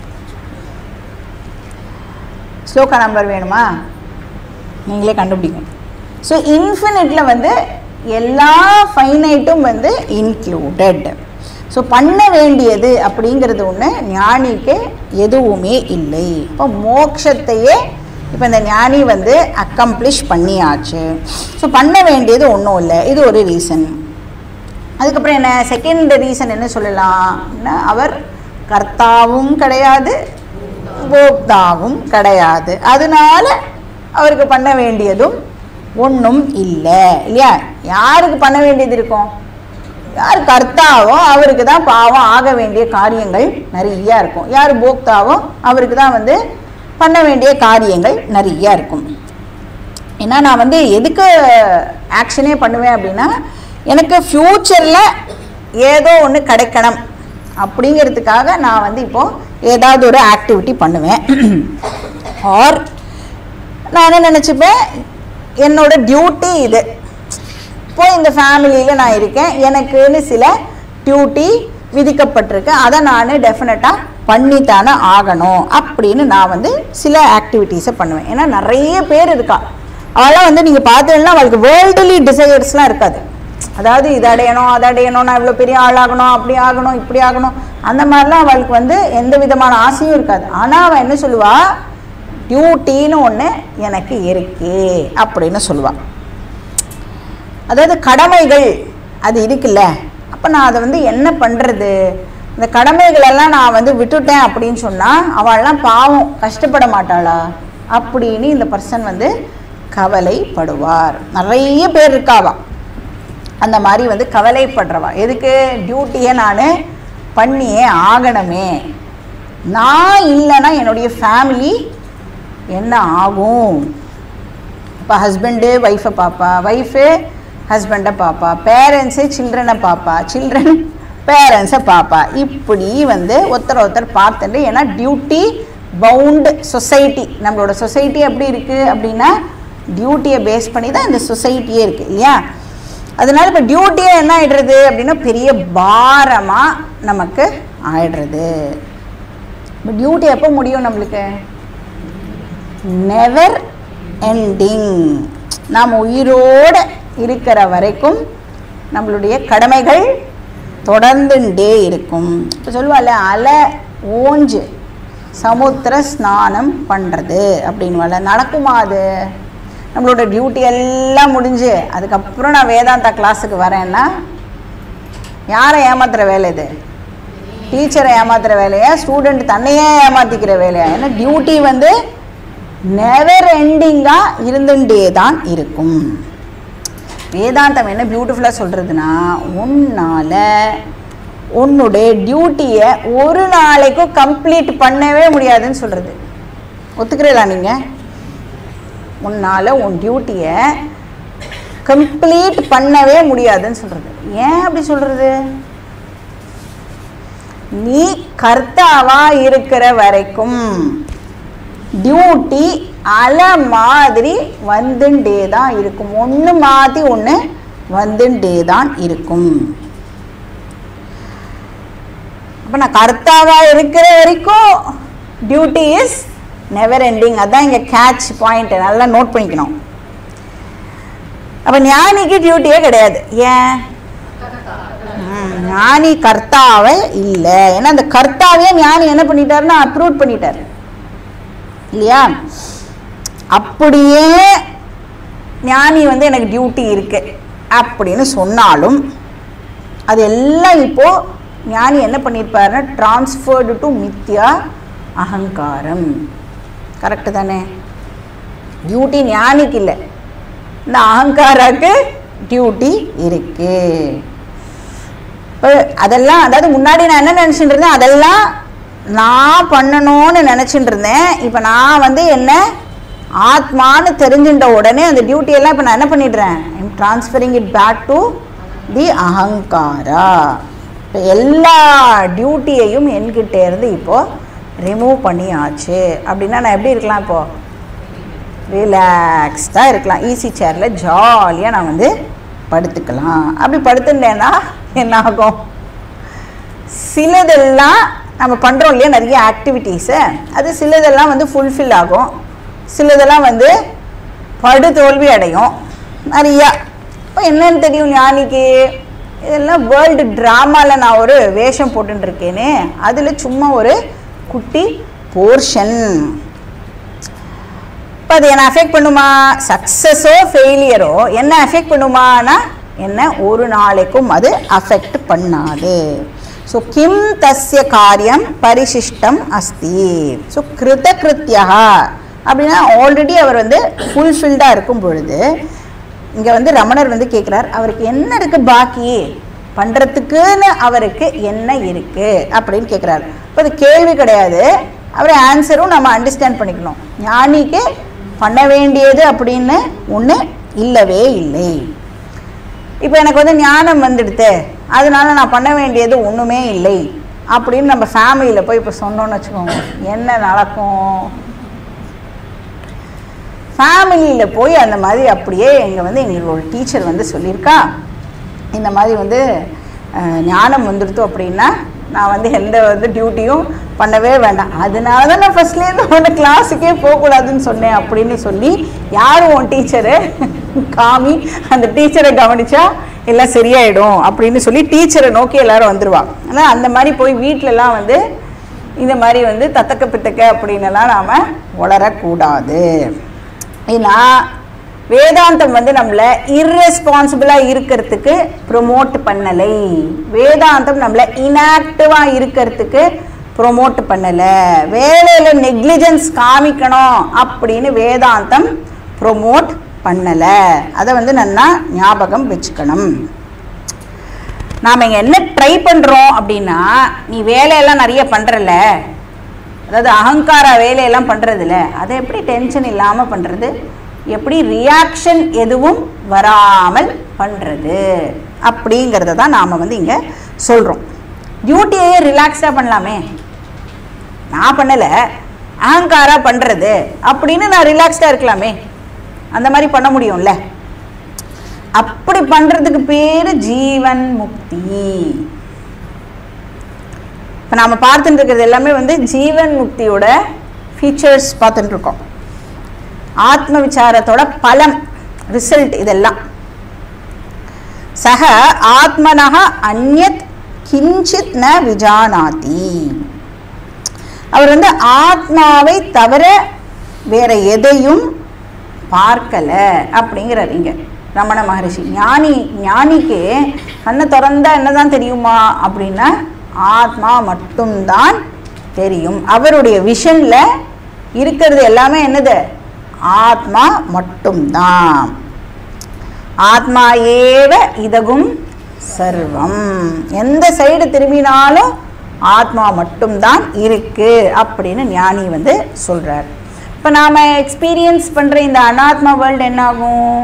ஸ்லோகா நம்பர் வேணுமா நீங்களே கண்டுபிடிக்கணும் ஸோ இன்ஃபினிட்டில் வந்து எல்லா ஃபைனைட்டும் வந்து இன்க்ளூடட் ஸோ பண்ண வேண்டியது அப்படிங்கிறது ஒன்று ஞானிக்கு எதுவுமே இல்லை இப்போ மோட்சத்தையே இப்போ இந்த ஞானி வந்து அக்கம்ப்ளிஷ் பண்ணியாச்சு ஸோ பண்ண வேண்டியது ஒன்றும் இல்லை இது ஒரு ரீசன் அதுக்கப்புறம் என்ன செகண்ட் ரீசன் என்ன சொல்லலாம்னா அவர் கர்த்தாவும் கிடையாது போக்தாவும் கிடையாது அதனால அவருக்கு பண்ண வேண்டியதும் ஒன்றும் இல்லை இல்லையா யாருக்கு பண்ண வேண்டியது இருக்கும் யார் கர்த்தாவோ அவருக்கு தான் பாவம் ஆக வேண்டிய காரியங்கள் நிறைய இருக்கும் யார் போக்தாவோ அவருக்கு தான் வந்து பண்ண வேண்டிய காரியங்கள் நிறைய இருக்கும் ஏன்னா நான் வந்து எதுக்கு ஆக்ஷனே பண்ணுவேன் அப்படின்னா எனக்கு ஃப்யூச்சரில் ஏதோ ஒன்று கிடைக்கணும் அப்படிங்கிறதுக்காக நான் வந்து இப்போது ஏதாவது ஒரு ஆக்டிவிட்டி பண்ணுவேன் ஆர் நான் என்ன நினச்சிப்பேன் என்னோட டியூட்டி இது இப்போ இந்த ஃபேமிலியில் நான் இருக்கேன் எனக்குன்னு சில டியூட்டி விதிக்கப்பட்டிருக்கு அதை நான் டெஃபினட்டாக பண்ணித்தானே ஆகணும் அப்படின்னு நான் வந்து சில ஆக்டிவிட்டீஸை பண்ணுவேன் ஏன்னா நிறைய பேர் இருக்கா அவெல்லாம் வந்து நீங்கள் பார்த்தீங்கன்னா அவளுக்கு வேர்ல்டுலி டிசையர்ஸ்லாம் இருக்காது அதாவது இது அடையணும் அதை அடையணும் நான் இவ்வளோ பெரிய ஆளாகணும் அப்படி ஆகணும் இப்படி ஆகணும் அந்த மாதிரிலாம் அவளுக்கு வந்து எந்த விதமான ஆசையும் இருக்காது ஆனால் அவள் என்ன சொல்லுவா டியூட்டின்னு ஒன்று எனக்கு இருக்கு அப்படின்னு சொல்லுவாள் அதாவது கடமைகள் அது இருக்குல்ல அப்போ நான் அதை வந்து என்ன பண்ணுறது இந்த கடமைகளெல்லாம் நான் வந்து விட்டுட்டேன் அப்படின்னு சொன்னால் அவள்லாம் பாவம் கஷ்டப்பட மாட்டாளா அப்படின்னு இந்த பர்சன் வந்து கவலைப்படுவார் நிறைய பேர் இருக்காவா அந்த மாதிரி வந்து கவலைப்படுறவா எதுக்கு டியூட்டியை நான் பண்ணியே ஆகணுமே நான் இல்லைன்னா என்னுடைய ஃபேமிலி என்ன ஆகும் இப்போ ஹஸ்பண்டு ஒய்ஃபை பார்ப்பா ஒய்ஃபு ஹஸ்பண்டை பார்ப்பா பேரண்ட்ஸு சில்ட்ரனை பார்ப்பா சில்ட்ரன் பேரண்ட்ஸை பார்ப்பா இப்படி வந்து ஒருத்தர் ஒருத்தர் பார்த்துட்டு ஏன்னா டியூட்டி பவுண்டு சொசைட்டி நம்மளோட சொசைட்டி எப்படி இருக்குது அப்படின்னா டியூட்டியை பேஸ் பண்ணி தான் இந்த சொசைட்டியே இருக்குது இல்லையா அதனால இப்போ டியூட்டியே என்ன ஆயிடுறது அப்படின்னா பெரிய பாரமாக நமக்கு ஆயிடுறது இப்போ டியூட்டி எப்போ முடியும் நம்மளுக்கு நெவர் எண்டிங் நாம் உயிரோடு இருக்கிற வரைக்கும் நம்மளுடைய கடமைகள் தொடர்ந்துட்டே இருக்கும் இப்போ சொல்லுவாள் அலை ஓஞ்சு சமுத்திர ஸ்நானம் பண்ணுறது அப்படின்வால நடக்குமா அது நம்மளோட டியூட்டி எல்லாம் முடிஞ்சு அதுக்கப்புறம் நான் வேதாந்தா கிளாஸுக்கு வரேன்னா யாரை ஏமாத்துற வேலை இது டீச்சரை ஏமாத்துற வேலையா ஸ்டூடெண்ட் தன்னையே ஏமாத்திக்கிற வேலையா ஏன்னா டியூட்டி வந்து நெவர் எண்டிங்காக இருந்துட்டே தான் இருக்கும் வேதாந்தம் என்ன பியூட்டிஃபுல்லாக சொல்கிறதுனா உன்னால் உன்னுடைய டியூட்டியை ஒரு நாளைக்கும் கம்ப்ளீட் பண்ணவே முடியாதுன்னு சொல்கிறது ஒத்துக்கிறீங்களா நீங்கள் உன்னால் உன் டியூட்டியை கம்ப்ளீட் பண்ணவே முடியாதுன்னு சொல்கிறது ஏன் அப்படி சொல்கிறது நீ கர்த்தாவா இருக்கிற வரைக்கும் டியூட்டி அலை மாதிரி வந்துட்டே தான் இருக்கும் ஒன்று மாற்றி ஒன்று வந்துட்டே தான் இருக்கும் அப்போ நான் கர்த்தாவாக இருக்கிற வரைக்கும் டியூட்டி இஸ் நெவர் எண்டிங் அதான் இங்கே கேட்ச் பாயிண்ட் நல்லா நோட் பண்ணிக்கணும் அப்போ ஞானிக்கு டியூட்டியே கிடையாது ஏன் ம், ஞானி கர்த்தாவே இல்லை ஏன்னா அந்த கர்த்தாவே ஞானி என்ன பண்ணிட்டாருன்னா அப்ரூவ் பண்ணிட்டார் இல்லையா அப்படியே ஞானி வந்து எனக்கு டியூட்டி இருக்கு அப்படின்னு சொன்னாலும் அது எல்லாம் இப்போ ஞானி என்ன பண்ணியிருப்பாருன்னா டிரான்ஸ்ஃபர்டு டு மித்யா அகங்காரம் கரெக்டு தானே டியூட்டி ஞானிக்கு இல்லை இந்த அகங்காராக்கு டியூட்டி இருக்கு இப்போ அதெல்லாம் அதாவது முன்னாடி நான் என்ன நினச்சிட்டு இருந்தேன் அதெல்லாம் நான் பண்ணணும்னு நினச்சிட்டு இருந்தேன் இப்போ நான் வந்து என்ன ஆத்மான்னு தெரிஞ்சுட்ட உடனே அந்த டியூட்டியெல்லாம் இப்போ நான் என்ன பண்ணிடுறேன் I'm transferring it back to the அகங்காரா இப்போ எல்லா டியூட்டியையும் என்கிட்ட இருந்து இப்போது ரிமூவ் பண்ணியாச்சு அப்படின்னா நான் எப்படி இருக்கலாம் இப்போது ரிலாக்ஸ்டாக இருக்கலாம் ஈஸி சேரில் ஜாலியாக நான் வந்து படுத்துக்கலாம் அப்படி படுத்துட்டேன்னா என்ன ஆகும் சிலதெல்லாம் நம்ம பண்ணுறோம் இல்லையா நிறைய ஆக்டிவிட்டீஸு அது சிலதெல்லாம் வந்து ஃபுல்ஃபில் ஆகும் சிலதெல்லாம் வந்து படு தோல்வி அடையும் நிறையா இப்போ என்னன்னு தெரியும் ஞானிக்கு இதெல்லாம் வேர்ல்டு ட்ராமாவில் நான் ஒரு வேஷம் போட்டுட்டு இருக்கேனே அதில் சும்மா ஒரு குட்டி போர்ஷன் இப்போ அது என்ன அஃபெக்ட் பண்ணுமா சக்ஸஸோ ஃபெயிலியரோ என்ன அஃபெக்ட் பண்ணுமானா என்ன ஒரு நாளைக்கும் அது அஃபெக்ட் பண்ணாது ஸோ கிம் தஸ்ய காரியம் பரிசிஷ்டம் அஸ்தி ஸோ கிருத கிருத்தியா அப்படின்னா ஆல்ரெடி அவர் வந்து ஃபுல்ஃபில்டாக இருக்கும் பொழுது இங்கே வந்து ரமணர் வந்து கேட்குறார் அவருக்கு என்ன இருக்குது பாக்கி பண்ணுறதுக்குன்னு அவருக்கு என்ன இருக்குது அப்படின்னு கேட்குறாரு இப்போ அது கேள்வி கிடையாது அவர் ஆன்சரும் நம்ம அண்டர்ஸ்டாண்ட் பண்ணிக்கணும் ஞானிக்கு பண்ண வேண்டியது அப்படின்னு ஒன்று இல்லவே இல்லை இப்போ எனக்கு வந்து ஞானம் வந்துடுது அதனால நான் பண்ண வேண்டியது ஒன்றுமே இல்லை அப்படின்னு நம்ம ஃபேமிலியில் போய் இப்போ சொன்னோன்னு வச்சுக்கோங்க என்ன நடக்கும் ஃபேமிலியில் போய் அந்த மாதிரி அப்படியே எங்கே வந்து எங்களோட டீச்சர் வந்து சொல்லியிருக்கா இந்த மாதிரி வந்து அஹ், ஞானம் வந்துடுத்து அப்படின்னா நான் வந்து எந்த வந்து டியூட்டியும் பண்ணவே வேண்டாம் அதனால தான் நான் ஃபஸ்ட்லேருந்து ஒன்று கிளாஸுக்கே போகக்கூடாதுன்னு சொன்னேன் அப்படின்னு சொல்லி யார் உன் டீச்சரு காமி அந்த டீச்சரை கவனிச்சா எல்லாம் சரியாயிடும் அப்படின்னு சொல்லி டீச்சரை நோக்கி எல்லாரும் வந்துடுவாங்க ஆனால் அந்த மாதிரி போய் வீட்டிலலாம் வந்து இந்த மாதிரி வந்து தத்தக்க பித்தக்க அப்படின்னலாம் நாம் வளரக்கூடாது ஏன்னா வேதாந்தம் வந்து நம்மளை இர்ரெஸ்பான்சிபிளாக இருக்கிறதுக்கு ப்ரொமோட் பண்ணலை வேதாந்தம் நம்மளை இன்ஆக்டிவாக இருக்கிறதுக்கு ப்ரொமோட் பண்ணலை வேலையில் நெக்லிஜென்ஸ் காமிக்கணும் அப்படின்னு வேதாந்தம் ப்ரொமோட் பண்ணலை அதை வந்து நல்லா ஞாபகம் வச்சுக்கணும் நாம் இங்கே என்ன ட்ரை பண்ணுறோம் அப்படின்னா நீ வேலையெல்லாம் நிறைய பண்ணுறல அதாவது அகங்கார வேலையெல்லாம் பண்ணுறதில்ல அதை எப்படி டென்ஷன் இல்லாமல் பண்ணுறது எப்படி ரியாக்ஷன் எதுவும் வராமல் பண்ணுறது அப்படிங்கிறத தான் நாம் வந்து இங்கே சொல்கிறோம் டியூட்டியையே ரிலாக்ஸ்டாக பண்ணலாமே நான் பண்ணலை அகங்காரா பண்ணுறது அப்படின்னு நான் ரிலாக்ஸ்டாக இருக்கலாமே அந்த மாதிரி பண்ண முடியும்ல அப்படி பண்ணுறதுக்கு பேர் ஜீவன் முக்தி இப்போ நாம் பார்த்துட்டு இருக்கிறது எல்லாமே வந்து ஜீவன் முக்தியோட ஃபீச்சர்ஸ் பார்த்துட்டு இருக்கோம் ஆத்ம விசாரத்தோட பலம் ரிசல்ட் இதெல்லாம் சக ஆத்மனக அந்யத் கிஞ்சித் ந விஜானாதி அவர் வந்து ஆத்மாவை தவிர வேற எதையும் பார்க்கல அப்படிங்கிறார் இங்க ரமண மகரிஷி ஞானி ஞானிக்கு கண்ணை திறந்தா என்னதான் தெரியுமா அப்படின்னா ஆத்மா மட்டும்தான் தெரியும் அவருடைய விஷன்ல இருக்கிறது எல்லாமே என்னது ஆத்மா மட்டும்தான் ஆத்மா ஏவ இதகும் சர்வம் எந்த சைடு திரும்பினாலும் ஆத்மா மட்டும்தான் இருக்கு அப்படின்னு ஞானி வந்து சொல்றார் இப்போ நாம எக்ஸ்பீரியன்ஸ் பண்ற இந்த அனாத்மா வேர்ல்டு என்ன ஆகும்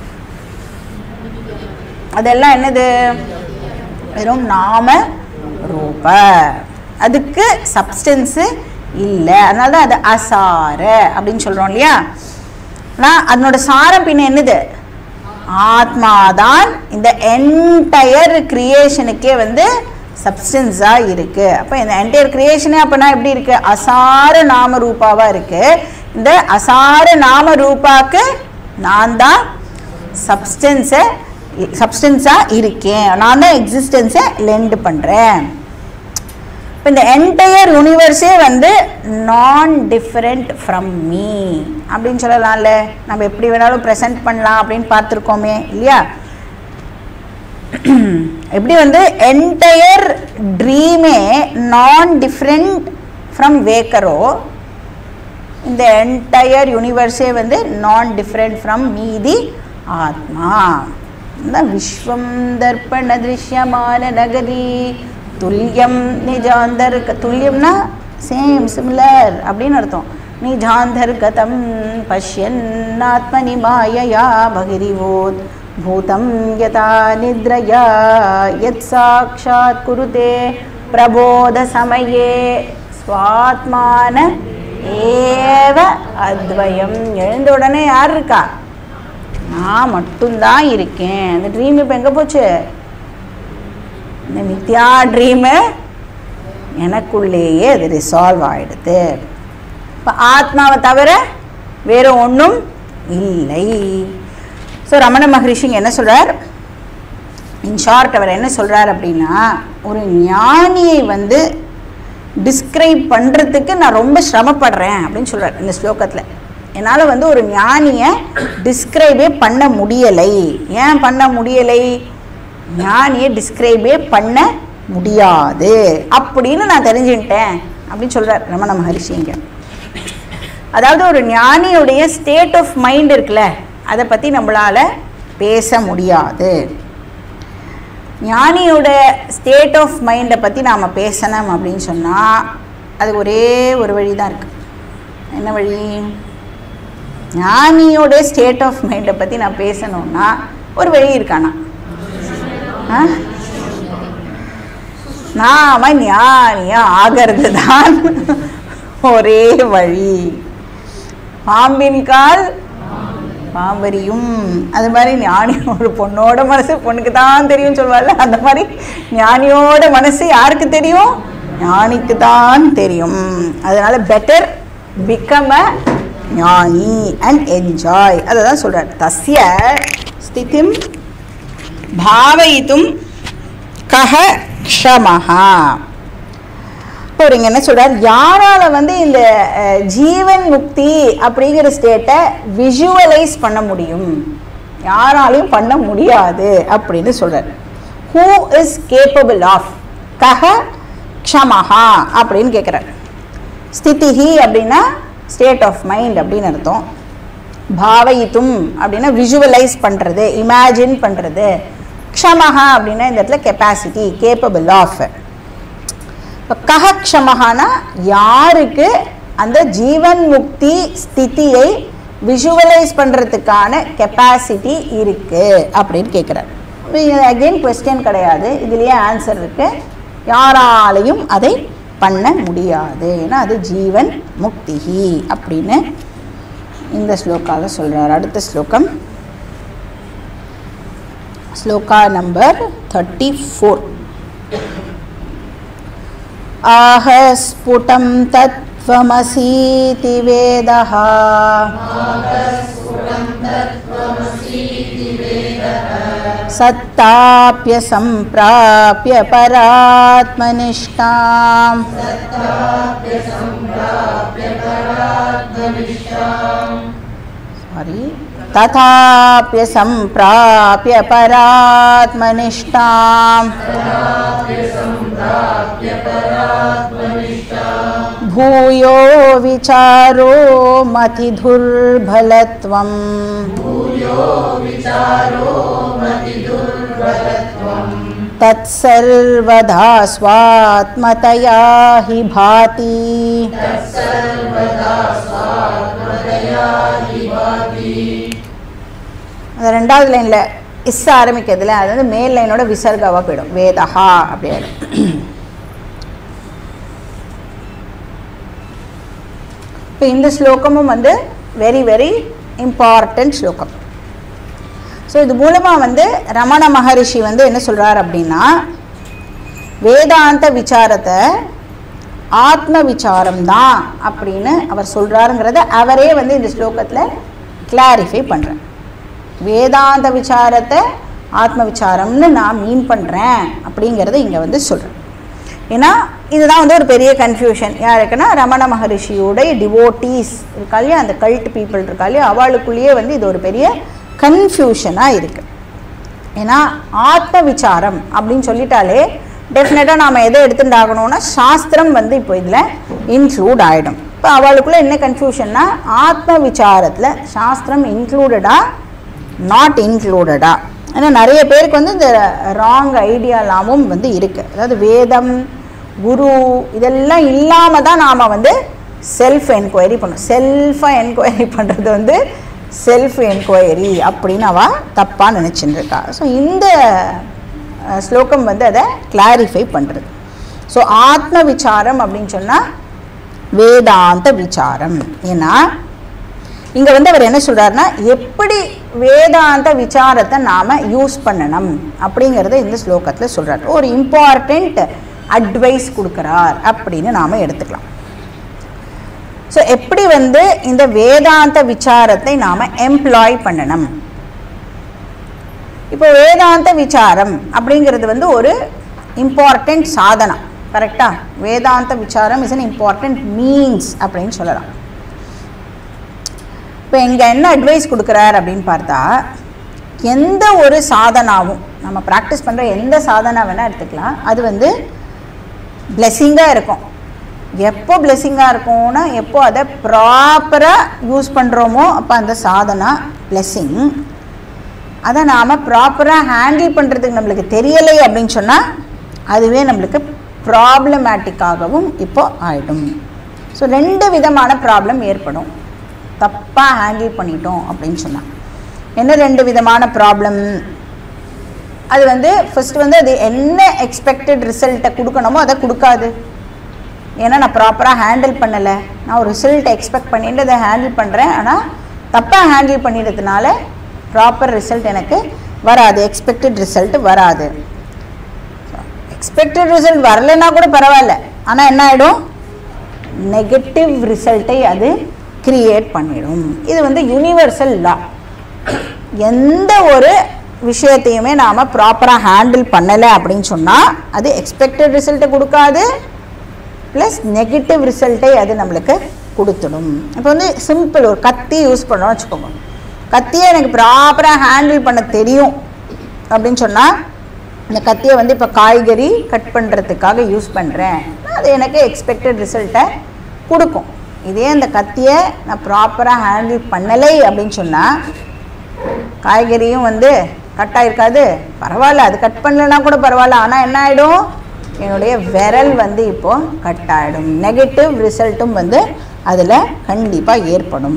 அதெல்லாம் என்னது வெறும் நாம ரூப அதுக்கு சப்ஸ்டன்ஸு இல்லை அதனால தான் அது அசார அப்படின்னு சொல்கிறோம் இல்லையா ஆனால் அதனோட சாரம் பின்ன என்னது ஆத்மாதான் இந்த என்டையர் கிரியேஷனுக்கே வந்து சப்ஸ்டன்ஸாக இருக்குது அப்போ இந்த என்டையர் கிரியேஷனே அப்போனா எப்படி இருக்குது அசார நாம ரூபாவாக இருக்குது இந்த அசார நாம ரூபாக்கு நான் தான் சப்ஸ்டன்ஸை சப்ஸ்டன்ஸாக இருக்கேன் நான் தான் எக்ஸிஸ்டன்ஸை லெண்ட் பண்ணுறேன் இப்போ இந்த என்டையர் யூனிவர்ஸே வந்து நான் டிஃப்ரெண்ட் ஃப்ரம் மீ அப்படின்னு சொல்லலாம்ல நம்ம எப்படி வேணாலும் ப்ரெசென்ட் பண்ணலாம் அப்படின்னு பார்த்துருக்கோமே இல்லையா எப்படி வந்து என்டையர் ட்ரீமே நான் டிஃப்ரெண்ட் ஃப்ரம் வேக்கரோ இந்த என்டையர் யூனிவர்ஸே வந்து நான் டிஃப்ரெண்ட் ஃப்ரம் மீதி ஆத்மா இந்த விஸ்வம் தர்ப்பண திருஷ்யமான நகரி துல்லியம் நிஜாந்தர் துல்லியம்னா சேம் சிமிலர் அப்படின்னு அர்த்தம் நிஜாந்தர்கதம் பஷ்யன்னாத்மனி மாயையா பகிரிவோத் பூதம் யதா நித்ரயா யத் சாட்சாத் குருதே பிரபோத சமயே ஸ்வாத்மான ஏவ அத்வயம் எழுந்த உடனே யார் இருக்கா நான் மட்டும்தான் இருக்கேன் அந்த ட்ரீம் இப்போ எங்கே போச்சு இந்த மித்யா ட்ரீமு எனக்குள்ளேயே அது ரிசால்வ் ஆகிடுது இப்போ ஆத்மாவை தவிர வேறு ஒன்றும் இல்லை ஸோ ரமண மகரிஷிங்க என்ன சொல்கிறார் இன் ஷார்ட் அவர் என்ன சொல்கிறார் அப்படின்னா ஒரு ஞானியை வந்து டிஸ்கிரைப் பண்ணுறதுக்கு நான் ரொம்ப சிரமப்படுறேன் அப்படின்னு சொல்கிறார் இந்த ஸ்லோகத்தில் என்னால் வந்து ஒரு ஞானியை டிஸ்கிரைபே பண்ண முடியலை ஏன் பண்ண முடியலை ஞானியை டிஸ்கிரைபே பண்ண முடியாது அப்படின்னு நான் தெரிஞ்சுக்கிட்டேன் அப்படின்னு சொல்கிறார் ரமண மகரிஷிங்க அதாவது ஒரு ஞானியுடைய ஸ்டேட் ஆஃப் மைண்ட் இருக்குல்ல அதை பற்றி நம்மளால் பேச முடியாது ஞானியோட ஸ்டேட் ஆஃப் மைண்டை பற்றி நாம் பேசணும் அப்படின்னு சொன்னால் அது ஒரே ஒரு வழி தான் இருக்குது என்ன வழி ஞானியோட ஸ்டேட் ஆஃப் மைண்டை பற்றி நான் பேசணுன்னா ஒரு வழி இருக்கானா ஆ நாம ஞானியா ஆகிறது தான் ஒரே வழி பாம்பின் கால் பாம்பரியும் அது மாதிரி ஞானி ஒரு பொண்ணோட மனசு பொண்ணுக்கு தான் தெரியும் சொல்வாள்ல அந்த மாதிரி ஞானியோட மனசு யாருக்கு தெரியும் ஞானிக்கு தான் தெரியும் அதனால பெட்டர் பிகம் அ ஞானி அண்ட் என்ஜாய் அதை தான் சொல்கிறார் தஸ்ய ஸ்திதிம் பாவயித்தும் கஹ க்ஷமஹா இப்போ அவர் இங்க என்ன சொல்றார் யாரால வந்து இந்த அஹ், ஜீவன் முக்தி அப்படிங்கிற ஸ்டேட்டை விஷுவலைஸ் பண்ண முடியும் யாராலையும் பண்ண முடியாது அப்படின்னு சொல்றார் ஹூ இஸ் கேப்பபிள் ஆஃப் கஹ க்ஷமஹா அப்படின்னு கேட்குறார் ஸ்திதிஹி அப்படின்னா ஸ்டேட் ஆஃப் மைண்ட் அப்படின்னு அர்த்தம் பாவயித்தும் அப்படின்னா விஷுவலைஸ் பண்ணுறது இமேஜின் பண்ணுறது க்ஷமஹா அப்படின்னா இந்த இடத்துல கெப்பாசிட்டி கேப்பபிள் ஆஃப் இப்போ கஹ க்ஷமஹானா யாருக்கு அந்த ஜீவன் முக்தி ஸ்திதியை விஷுவலைஸ் பண்ணுறதுக்கான கெப்பாசிட்டி இருக்குது அப்படின்னு கேட்குறாரு அகெயின் கொஸ்டின் கிடையாது இதுலேயே ஆன்சர் இருக்கு யாராலையும் அதை பண்ண முடியாது ஏன்னா அது ஜீவன் முக்திஹி அப்படின்னு இந்த ஸ்லோக்கால சொல்றார் அடுத்த ஸ்லோகம் ஸ்லோகா நம்பர் தேர்ட்டி ஃபோர் ஆஹ ஸ்புடம் தத்வமசீதி வேதः सत्ताप्यसम्प्राप्य परात्मनिष्ठाम् सारी तथाप्यसम्प्राप्य परात्मनिष्ठाम् भूयो विचारो मतिधुर्बलत्वम् तत्सर्वदा स्वात्मतया हि भाति அது ரெண்டாவது லைனில் இஸ் ஆரம்பிக்கிறதுல அது வந்து மேல் லைனோட விசர்காவாக போயிடும் வேதஹா அப்படி ஆயிடும் இப்போ இந்த ஸ்லோகமும் வந்து வெரி வெரி இம்பார்ட்டன்ட் ஸ்லோகம் ஸோ இது மூலமாக வந்து ரமண மகரிஷி வந்து என்ன சொல்கிறார் அப்படின்னா வேதாந்த விசாரத்தை ஆத்ம விசாரம் தான் அப்படின்னு அவர் சொல்கிறாருங்கிறத அவரே வந்து இந்த ஸ்லோகத்தில் கிளாரிஃபை பண்ணுறார் வேதாந்த விசாரத்தை ஆத்ம விசாரம்னு நான் மீன் பண்ணுறேன் அப்படிங்கிறத இங்கே வந்து சொல்கிறேன் ஏன்னா இதுதான் வந்து ஒரு பெரிய கன்ஃபியூஷன் யாருக்குன்னா ரமண மகரிஷியோடைய டிவோட்டீஸ் இருக்கா இல்லையா அந்த கல்ட் பீப்புள் இருக்கா இல்லையா அவளுக்குள்ளேயே வந்து இது ஒரு பெரிய கன்ஃபியூஷனாக இருக்குது ஏன்னா ஆத்ம விசாரம் அப்படின்னு சொல்லிட்டாலே டெஃபினட்டாக நாம் எதை எடுத்துட்டாகணும்னா சாஸ்திரம் வந்து இப்போ இதில் இன்க்ளூட் ஆகிடும் இப்போ அவளுக்குள்ளே என்ன கன்ஃபியூஷன்னா ஆத்ம விசாரத்தில் சாஸ்திரம் இன்க்ளூடடா நாட் இன்க்ளூடடா ஏன்னா நிறைய பேருக்கு வந்து இந்த ராங் ஐடியாலாமும் வந்து இருக்குது அதாவது வேதம் குரு இதெல்லாம் இல்லாமல் தான் நாம் வந்து செல்ஃப் என்கொயரி பண்ணணும் செல்ஃபாக என்கொயரி பண்ணுறது வந்து செல்ஃப் என்கொயரி அப்படின்னு அவள் தப்பாக நினச்சின்னு இருக்கா ஸோ இந்த அஹ், ஸ்லோகம் வந்து அதை கிளாரிஃபை பண்ணுறது ஸோ ஆத்ம விசாரம் அப்படின்னு சொன்னால் வேதாந்த விசாரம் ஏன்னா இங்கே வந்து அவர் என்ன சொல்றாருன்னா எப்படி வேதாந்த விசாரத்தை நாம் யூஸ் பண்ணணும் அப்படிங்கிறத இந்த ஸ்லோகத்தில் சொல்றார் ஒரு இம்பார்ட்டண்ட் அட்வைஸ் கொடுக்குறார் அப்படின்னு நாம் எடுத்துக்கலாம் ஸோ எப்படி வந்து இந்த வேதாந்த விசாரத்தை நாம் எம்ப்ளாய் பண்ணணும் இப்போ வேதாந்த விசாரம் அப்படிங்கிறது வந்து ஒரு இம்பார்ட்டண்ட் சாதனம் கரெக்டா வேதாந்த விசாரம் இஸ் an இம்பார்ட்டண்ட் மீன்ஸ் அப்படின்னு சொல்லலாம் இப்போ இங்கே என்ன அட்வைஸ் கொடுக்குறார் அப்படின்னு பார்த்தா எந்த ஒரு சாதனாவும் நம்ம ப்ராக்டிஸ் பண்ணுற எந்த சாதனா வேணால் எடுத்துக்கலாம் அது வந்து பிளெஸ்ஸிங்காக இருக்கும் எப்போ பிளெஸ்ஸிங்காக இருக்கும்னா எப்போ அதை ப்ராப்பராக யூஸ் பண்ணுறோமோ அப்போ அந்த சாதனா பிளெஸ்ஸிங் அதை நாம் ப்ராப்பராக ஹேண்டில் பண்ணுறதுக்கு நம்மளுக்கு தெரியலை அப்படின்னு சொன்னால் அதுவே நம்மளுக்கு ப்ராப்ளமேட்டிக்காகவும் இப்போ ஆயிடும் ஸோ ரெண்டு விதமான ப்ராப்ளம் ஏற்படும் தப்பாக ஹேண்டில் பண்ணிட்டோம் அப்படின்னு சொன்னால் என்ன ரெண்டு விதமான ப்ராப்ளம் அது வந்து ஃபர்ஸ்ட் வந்து அது என்ன எக்ஸ்பெக்டட் ரிசல்ட்டை கொடுக்கணுமோ அதை கொடுக்காது ஏன்னா நான் ப்ராப்பராக ஹேண்டில் பண்ணலை நான் ஒரு ரிசல்ட்டை எக்ஸ்பெக்ட் பண்ணிட்டு அதை ஹேண்டில் பண்ணுறேன் ஆனால் தப்பாக ஹேண்டில் பண்ணிடுறதுனால ப்ராப்பர் ரிசல்ட் எனக்கு வராது எக்ஸ்பெக்டட் ரிசல்ட் வராது எக்ஸ்பெக்டட் ரிசல்ட் வரலைன்னா கூட பரவாயில்ல ஆனால் என்ன ஆகிடும் நெகட்டிவ் ரிசல்ட்டை அது கிரியேட் பண்ணிடும் இது வந்து யூனிவர்சல் லா எந்த ஒரு விஷயத்தையுமே நாம் ப்ராப்பராக ஹேண்டில் பண்ணலை அப்படின்னு சொன்னால் அது எக்ஸ்பெக்டட் ரிசல்ட்டை கொடுக்காது ப்ளஸ் நெகட்டிவ் ரிசல்ட்டை அது நம்மளுக்கு கொடுத்துடும் இப்போ வந்து சிம்பிள் ஒரு கத்தி யூஸ் பண்ணுறோம் வச்சுக்கோங்க கத்தியை எனக்கு ப்ராப்பராக ஹேண்டில் பண்ண தெரியும் அப்படின்னு சொன்னால் இந்த கத்தியை வந்து இப்போ காய்கறி கட் பண்ணுறதுக்காக யூஸ் பண்ணுறேன் அது எனக்கு எக்ஸ்பெக்டட் ரிசல்ட்டை கொடுக்கும் இதே அந்த கத்தியை நான் ப்ராப்பராக ஹேண்டில் பண்ணலை அப்படின்னு சொன்னால் காய்கறியும் வந்து கட் ஆயிருக்காது பரவாயில்ல அது கட் பண்ணலனா கூட பரவாயில்ல ஆனால் என்ன ஆகிடும் என்னுடைய விரல் வந்து இப்போது கட் ஆகிடும் நெகட்டிவ் ரிசல்ட்டும் வந்து அதில் கண்டிப்பாக ஏற்படும்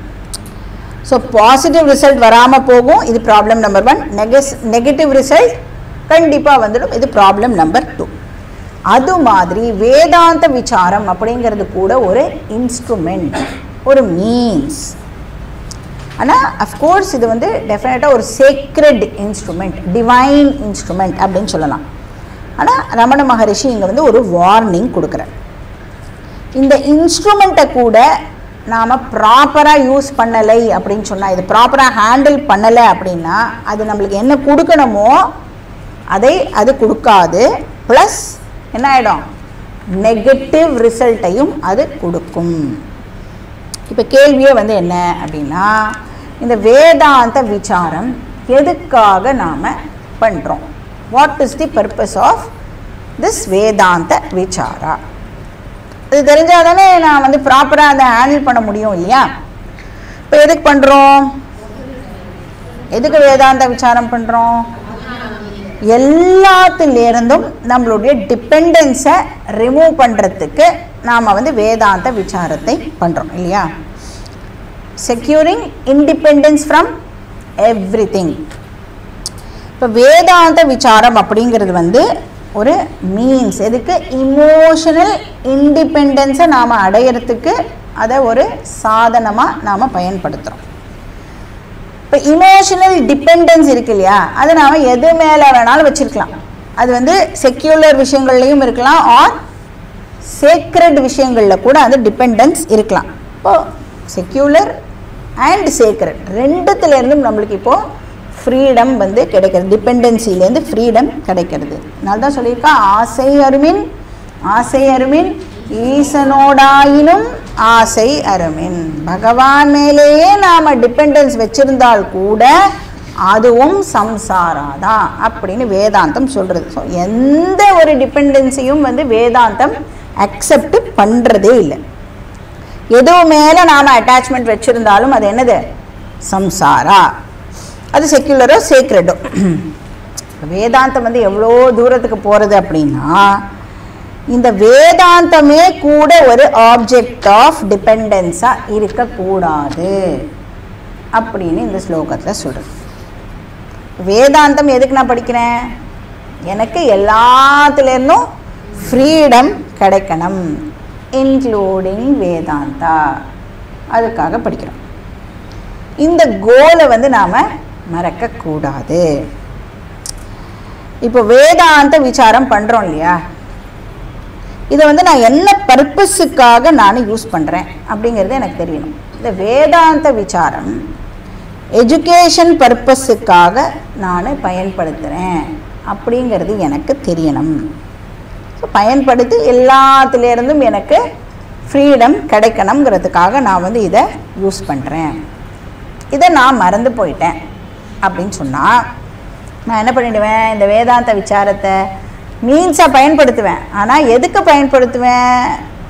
ஸோ பாசிட்டிவ் ரிசல்ட் வராமல் போகும் இது ப்ராப்ளம் நம்பர் ஒன் நெகஸ் நெகட்டிவ் ரிசல்ட் கண்டிப்பாக வந்துடும் இது ப்ராப்ளம் நம்பர் டூ அது மாதிரி வேதாந்த விசாரம் அப்படிங்கிறது கூட ஒரு இன்ஸ்ட்ருமெண்ட் ஒரு மீன்ஸ் ஆனால் அஃப்கோர்ஸ் இது வந்து டெஃபினட்டாக ஒரு சேக்ரெட் இன்ஸ்ட்ருமெண்ட் டிவைன் இன்ஸ்ட்ருமெண்ட் அப்படின்னு சொல்லலாம் ஆனால் ரமண மகரிஷி இங்கே வந்து ஒரு வார்னிங் கொடுக்குறார் இந்த இன்ஸ்ட்ருமெண்ட்டை கூட நாம் ப்ராப்பராக யூஸ் பண்ணலை அப்படின்னு சொன்னால் இது ப்ராப்பராக ஹேண்டில் பண்ணலை அப்படின்னா அது நம்மளுக்கு என்ன கொடுக்கணுமோ அதை அது கொடுக்காது ப்ளஸ் என்ன ஆகிடும் நெகட்டிவ் ரிசல்ட்டையும் அது கொடுக்கும் இப்போ கேள்வியே வந்து என்ன அப்படின்னா இந்த வேதாந்த விசாரம் எதுக்காக நாம் பண்ணுறோம் what is the purpose of this வேதாந்த விசாரா இது தெரிஞ்சால் தானே நான் வந்து ப்ராப்பராக அதை ஹேண்டில் பண்ண முடியும் இல்லையா இப்போ எதுக்கு பண்ணுறோம் எதுக்கு வேதாந்த விசாரம் பண்ணுறோம் எல்லாத்துலேருந்தும் நம்மளுடைய டிபெண்டன்ஸை ரிமூவ் பண்ணுறதுக்கு நாம் வந்து வேதாந்த விசாரத்தை பண்ணுறோம் இல்லையா securing independence from everything இப்போ வேதாந்த விசாரம் அப்படிங்கிறது வந்து ஒரு மீன்ஸ் எதுக்கு இமோஷனல் இண்டிபெண்டன்ஸை நாம் அடையிறதுக்கு அதை ஒரு சாதனமாக நாம் பயன்படுத்துகிறோம் இப்போ இமோஷனல் டிபெண்டன்ஸ் இருக்கு இல்லையா அதை நாம் எது மேலே வேணாலும் வச்சுருக்கலாம் அது வந்து செக்யூலர் விஷயங்கள்லையும் இருக்கலாம் ஆர் சேக்ரெட் விஷயங்களில் கூட அந்த டிபெண்டன்ஸ் இருக்கலாம் இப்போது செக்யூலர் அண்ட் சேக்ரெட் ரெண்டுத்துலேருந்தும் நம்மளுக்கு இப்போது ஃப்ரீடம் வந்து கிடைக்கிறது டிபெண்டன்சிலேருந்து ஃப்ரீடம் கிடைக்கிறது நான் தான் சொல்லியிருக்கேன் ஆசை அருமின் ஆசை அருமின் ஈசனோடாயினும் ஆசை அருமின் பகவான் மேலேயே நாம் டிபெண்டன்ஸ் வச்சிருந்தால் கூட அதுவும் சம்சாரா தான் அப்படின்னு வேதாந்தம் சொல்கிறது ஸோ எந்த ஒரு டிபெண்டன்சியும் வந்து வேதாந்தம் அக்செப்ட் பண்ணுறதே இல்லை எது மேலே நாம் அட்டாச்மெண்ட் வச்சுருந்தாலும் அது என்னது சம்சாரா அது செக்யுலரோ சேக்ரெட்டோ வேதாந்தம் வந்து எவ்வளோ தூரத்துக்கு போகிறது அப்படின்னா இந்த வேதாந்தமே கூட ஒரு ஆப்ஜெக்ட் ஆஃப் டிபெண்டன்ஸாக இருக்கக்கூடாது அப்படின்னு இந்த ஸ்லோகத்தில் சொல்கிறது வேதாந்தம் எதுக்கு நான் படிக்கிறேன் எனக்கு எல்லாத்துலேருந்தும் ஃப்ரீடம் கிடைக்கணும் இன்க்ளூடிங் வேதாந்தா அதுக்காக படிக்கிறோம் இந்த கோலை வந்து நாம் மறக்கக்கூடாது இப்போ வேதாந்த விசாரம் பண்ணுறோம் இல்லையா இதை வந்து நான் என்ன பர்பஸுக்காக நான் யூஸ் பண்ணுறேன் அப்படிங்கிறது எனக்கு தெரியணும் இந்த வேதாந்த விசாரம் எஜுகேஷன் பர்பஸுக்காக நான் பயன்படுத்துகிறேன் அப்படிங்கிறது எனக்கு தெரியணும் ஸோ பயன்படுத்தி எல்லாத்துலேருந்தும் எனக்கு ஃப்ரீடம் கிடைக்கணுங்கிறதுக்காக நான் வந்து இதை யூஸ் பண்ணுறேன் இதை நான் மறந்து போயிட்டேன் அப்படின்னு சொன்னால் நான் என்ன பண்ணிடுவேன் இந்த வேதாந்த விசாரத்தை மீன்ஸாக பயன்படுத்துவேன் ஆனால் எதுக்கு பயன்படுத்துவேன்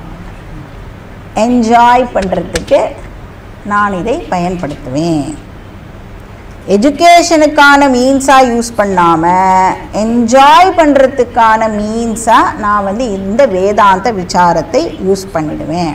என்ஜாய் பண்ணுறதுக்கு நான் இதை பயன்படுத்துவேன் எஜுகேஷனுக்கான மீன்ஸாக யூஸ் பண்ணாமல் என்ஜாய் பண்ணுறதுக்கான மீன்ஸாக நான் வந்து இந்த வேதாந்த விசாரத்தை யூஸ் பண்ணிடுவேன்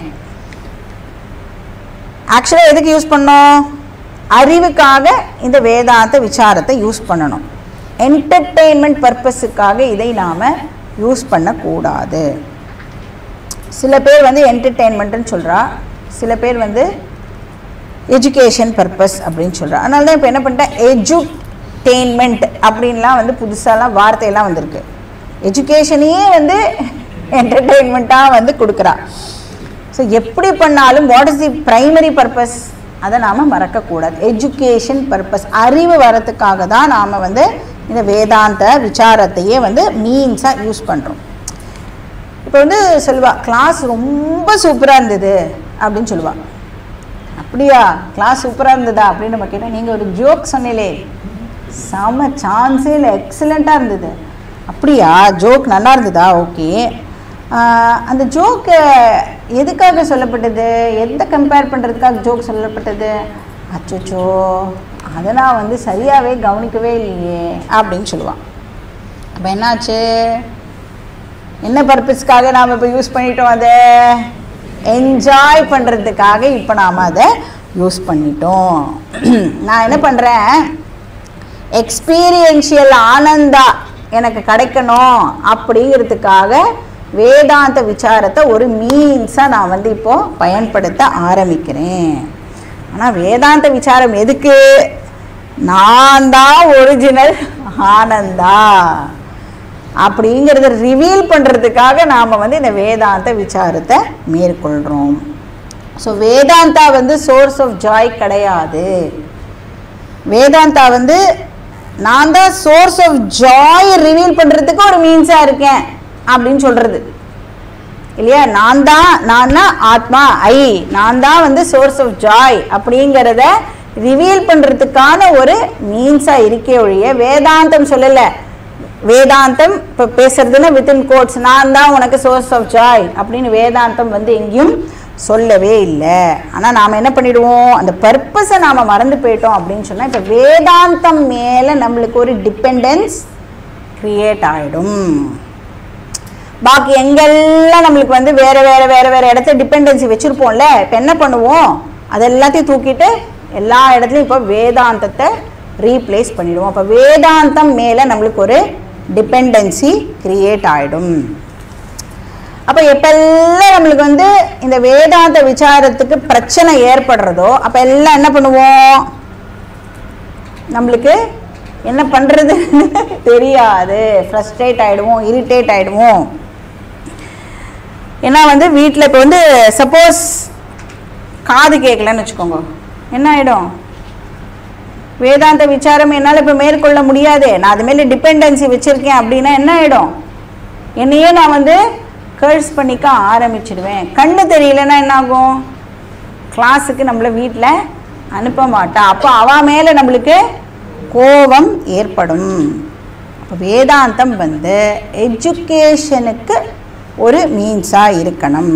ஆக்சுவலாக எதுக்கு யூஸ் பண்ணோம் அறிவுக்காக இந்த வேதாந்த விசாரத்தை யூஸ் பண்ணணும் என்டர்டெயின்மெண்ட் பர்பஸுக்காக இதை நாம் யூஸ் பண்ணக்கூடாது சில பேர் வந்து என்டர்டெயின்மெண்ட்டுன்னு சொல்கிறா சில பேர் வந்து எஜுகேஷன் பர்பஸ் அப்படின்னு சொல்கிறா அதனால தான் இப்போ என்ன பண்ணிட்டேன் எஜுடெயின்மெண்ட் அப்படின்லாம் வந்து புதுசாலாம் வார்த்தையெல்லாம் வந்திருக்கு எஜுகேஷனையே வந்து என்டர்டெயின்மெண்ட்டாக வந்து கொடுக்குறா ஸோ எப்படி பண்ணாலும் what is the primary purpose அதை நாம் மறக்கக்கூடாது எஜுகேஷன் பர்பஸ் அறிவு வரத்துக்காக தான் நாம் வந்து இந்த வேதாந்த விசாரத்தையே வந்து மீன்ஸாக யூஸ் பண்ணுறோம் இப்போ வந்து சொல்லுவா கிளாஸ் ரொம்ப சூப்பராக இருந்தது அப்படின்னு சொல்லுவா அப்படியா கிளாஸ் சூப்பராக இருந்ததா அப்படின்னு நம்ம கேட்டோம் நீங்கள் ஒரு ஜோக் சொன்னீங்களே செம சான்ஸே இல்லை எக்ஸலண்ட்டாக இருந்தது அப்படியா ஜோக் நல்லா இருந்ததா ஓகே அந்த ஜோக்கு எதுக்காக சொல்லப்பட்டது எந்த கம்பேர் பண்ணுறதுக்காக ஜோக் சொல்லப்பட்டது அச்சோ அதை நான் வந்து சரியாகவே கவனிக்கவே இல்லையே அப்படின்னு சொல்லுவான் அப்போ என்னாச்சு என்ன பர்பஸ்க்காக நாம் இப்போ யூஸ் பண்ணிட்டோம் அதை என்ஜாய் பண்ணுறதுக்காக இப்போ நாம் அதை யூஸ் பண்ணிட்டோம் நான் என்ன பண்ணுறேன் எக்ஸ்பீரியன்ஷியல் ஆனந்தா எனக்கு கிடைக்கணும் அப்படிங்கிறதுக்காக வேதாந்த விசாரத்தை ஒரு மீன்ஸாக நான் வந்து இப்போது பயன்படுத்த ஆரம்பிக்கிறேன் ஆனால் வேதாந்த விசாரம் எதுக்கு நான் தான் ஒரிஜினல் ஆனந்தா அப்படிங்கிறத ரிவீல் பண்ணுறதுக்காக நாம் வந்து இந்த வேதாந்த விசாரத்தை மேற்கொள்கிறோம் ஸோ வேதாந்தா வந்து சோர்ஸ் ஆஃப் ஜாய் கிடையாது வேதாந்தா வந்து நான் தான் சோர்ஸ் ஆஃப் ஜாய் ரிவீல் பண்ணுறதுக்கு ஒரு மீன்ஸாக இருக்கேன் அப்படின்னு சொல்கிறது இல்லையா நான் தான் நான் தான் ஆத்மா ஐ நான் தான் வந்து சோர்ஸ் ஆஃப் ஜாய் அப்படிங்கிறத ரிவீல் பண்ணுறதுக்கான ஒரு மீன்ஸாக இருக்கே ஒழிய வேதாந்தம் சொல்லலை வேதாந்தம் இப்போ பேசுறதுன்னா வித்தின் கோட்ஸ் நான் தான் உனக்கு சோர்ஸ் ஆஃப் ஜாய் அப்படின்னு வேதாந்தம் வந்து எங்கேயும் சொல்லவே இல்லை ஆனால் நாம் என்ன பண்ணிடுவோம் அந்த பர்பஸை நாம் மறந்து போயிட்டோம் அப்படின்னு சொன்னால் இப்போ வேதாந்தம் மேலே நம்மளுக்கு ஒரு டிபெண்டன்ஸ் க்ரியேட் ஆகிடும் பாக்கி எங்கெல்லாம் நம்மளுக்கு வந்து வேறு வேறு வேறு வேறு இடத்துல டிபெண்டன்சி வச்சுருப்போம்ல இப்போ என்ன பண்ணுவோம் அது எல்லாத்தையும் தூக்கிட்டு எல்லா இடத்துலையும் இப்போ வேதாந்தத்தை ரீப்ளேஸ் பண்ணிடுவோம் அப்போ வேதாந்தம் மேலே நம்மளுக்கு ஒரு டிபெண்டன்சி கிரியேட் ஆகிடும் அப்போ எப்பெல்லாம் நம்மளுக்கு வந்து இந்த வேதாந்த விசாரத்துக்கு பிரச்சனை ஏற்படுறதோ அப்போ எல்லாம் என்ன பண்ணுவோம் நம்மளுக்கு என்ன பண்ணுறது தெரியாது ஃப்ரஸ்ட்ரேட் ஆகிடுவோம் இரிட்டேட் ஆகிடுவோம் ஏன்னா வந்து வீட்டில் இப்போ வந்து சப்போஸ் காது கேட்கலன்னு வச்சுக்கோங்க என்ன ஆகிடும் வேதாந்த விசாரம் என்னால் இப்போ மேற்கொள்ள முடியாது நான் அது மேலே டிபெண்டன்சி வச்சுருக்கேன் அப்படின்னா என்ன ஆகிடும் என்னையே நான் வந்து கர்ஸ் பண்ணிக்க ஆரம்பிச்சிடுவேன் கண்ணு தெரியலன்னா என்ன ஆகும் கிளாஸுக்கு நம்மளை வீட்டில் அனுப்ப மாட்டா அப்போ அவ மேலே நம்மளுக்கு கோபம் ஏற்படும் அப்போ வேதாந்தம் வந்து எஜுகேஷனுக்கு ஒரு மீன்ஸாக இருக்கணும்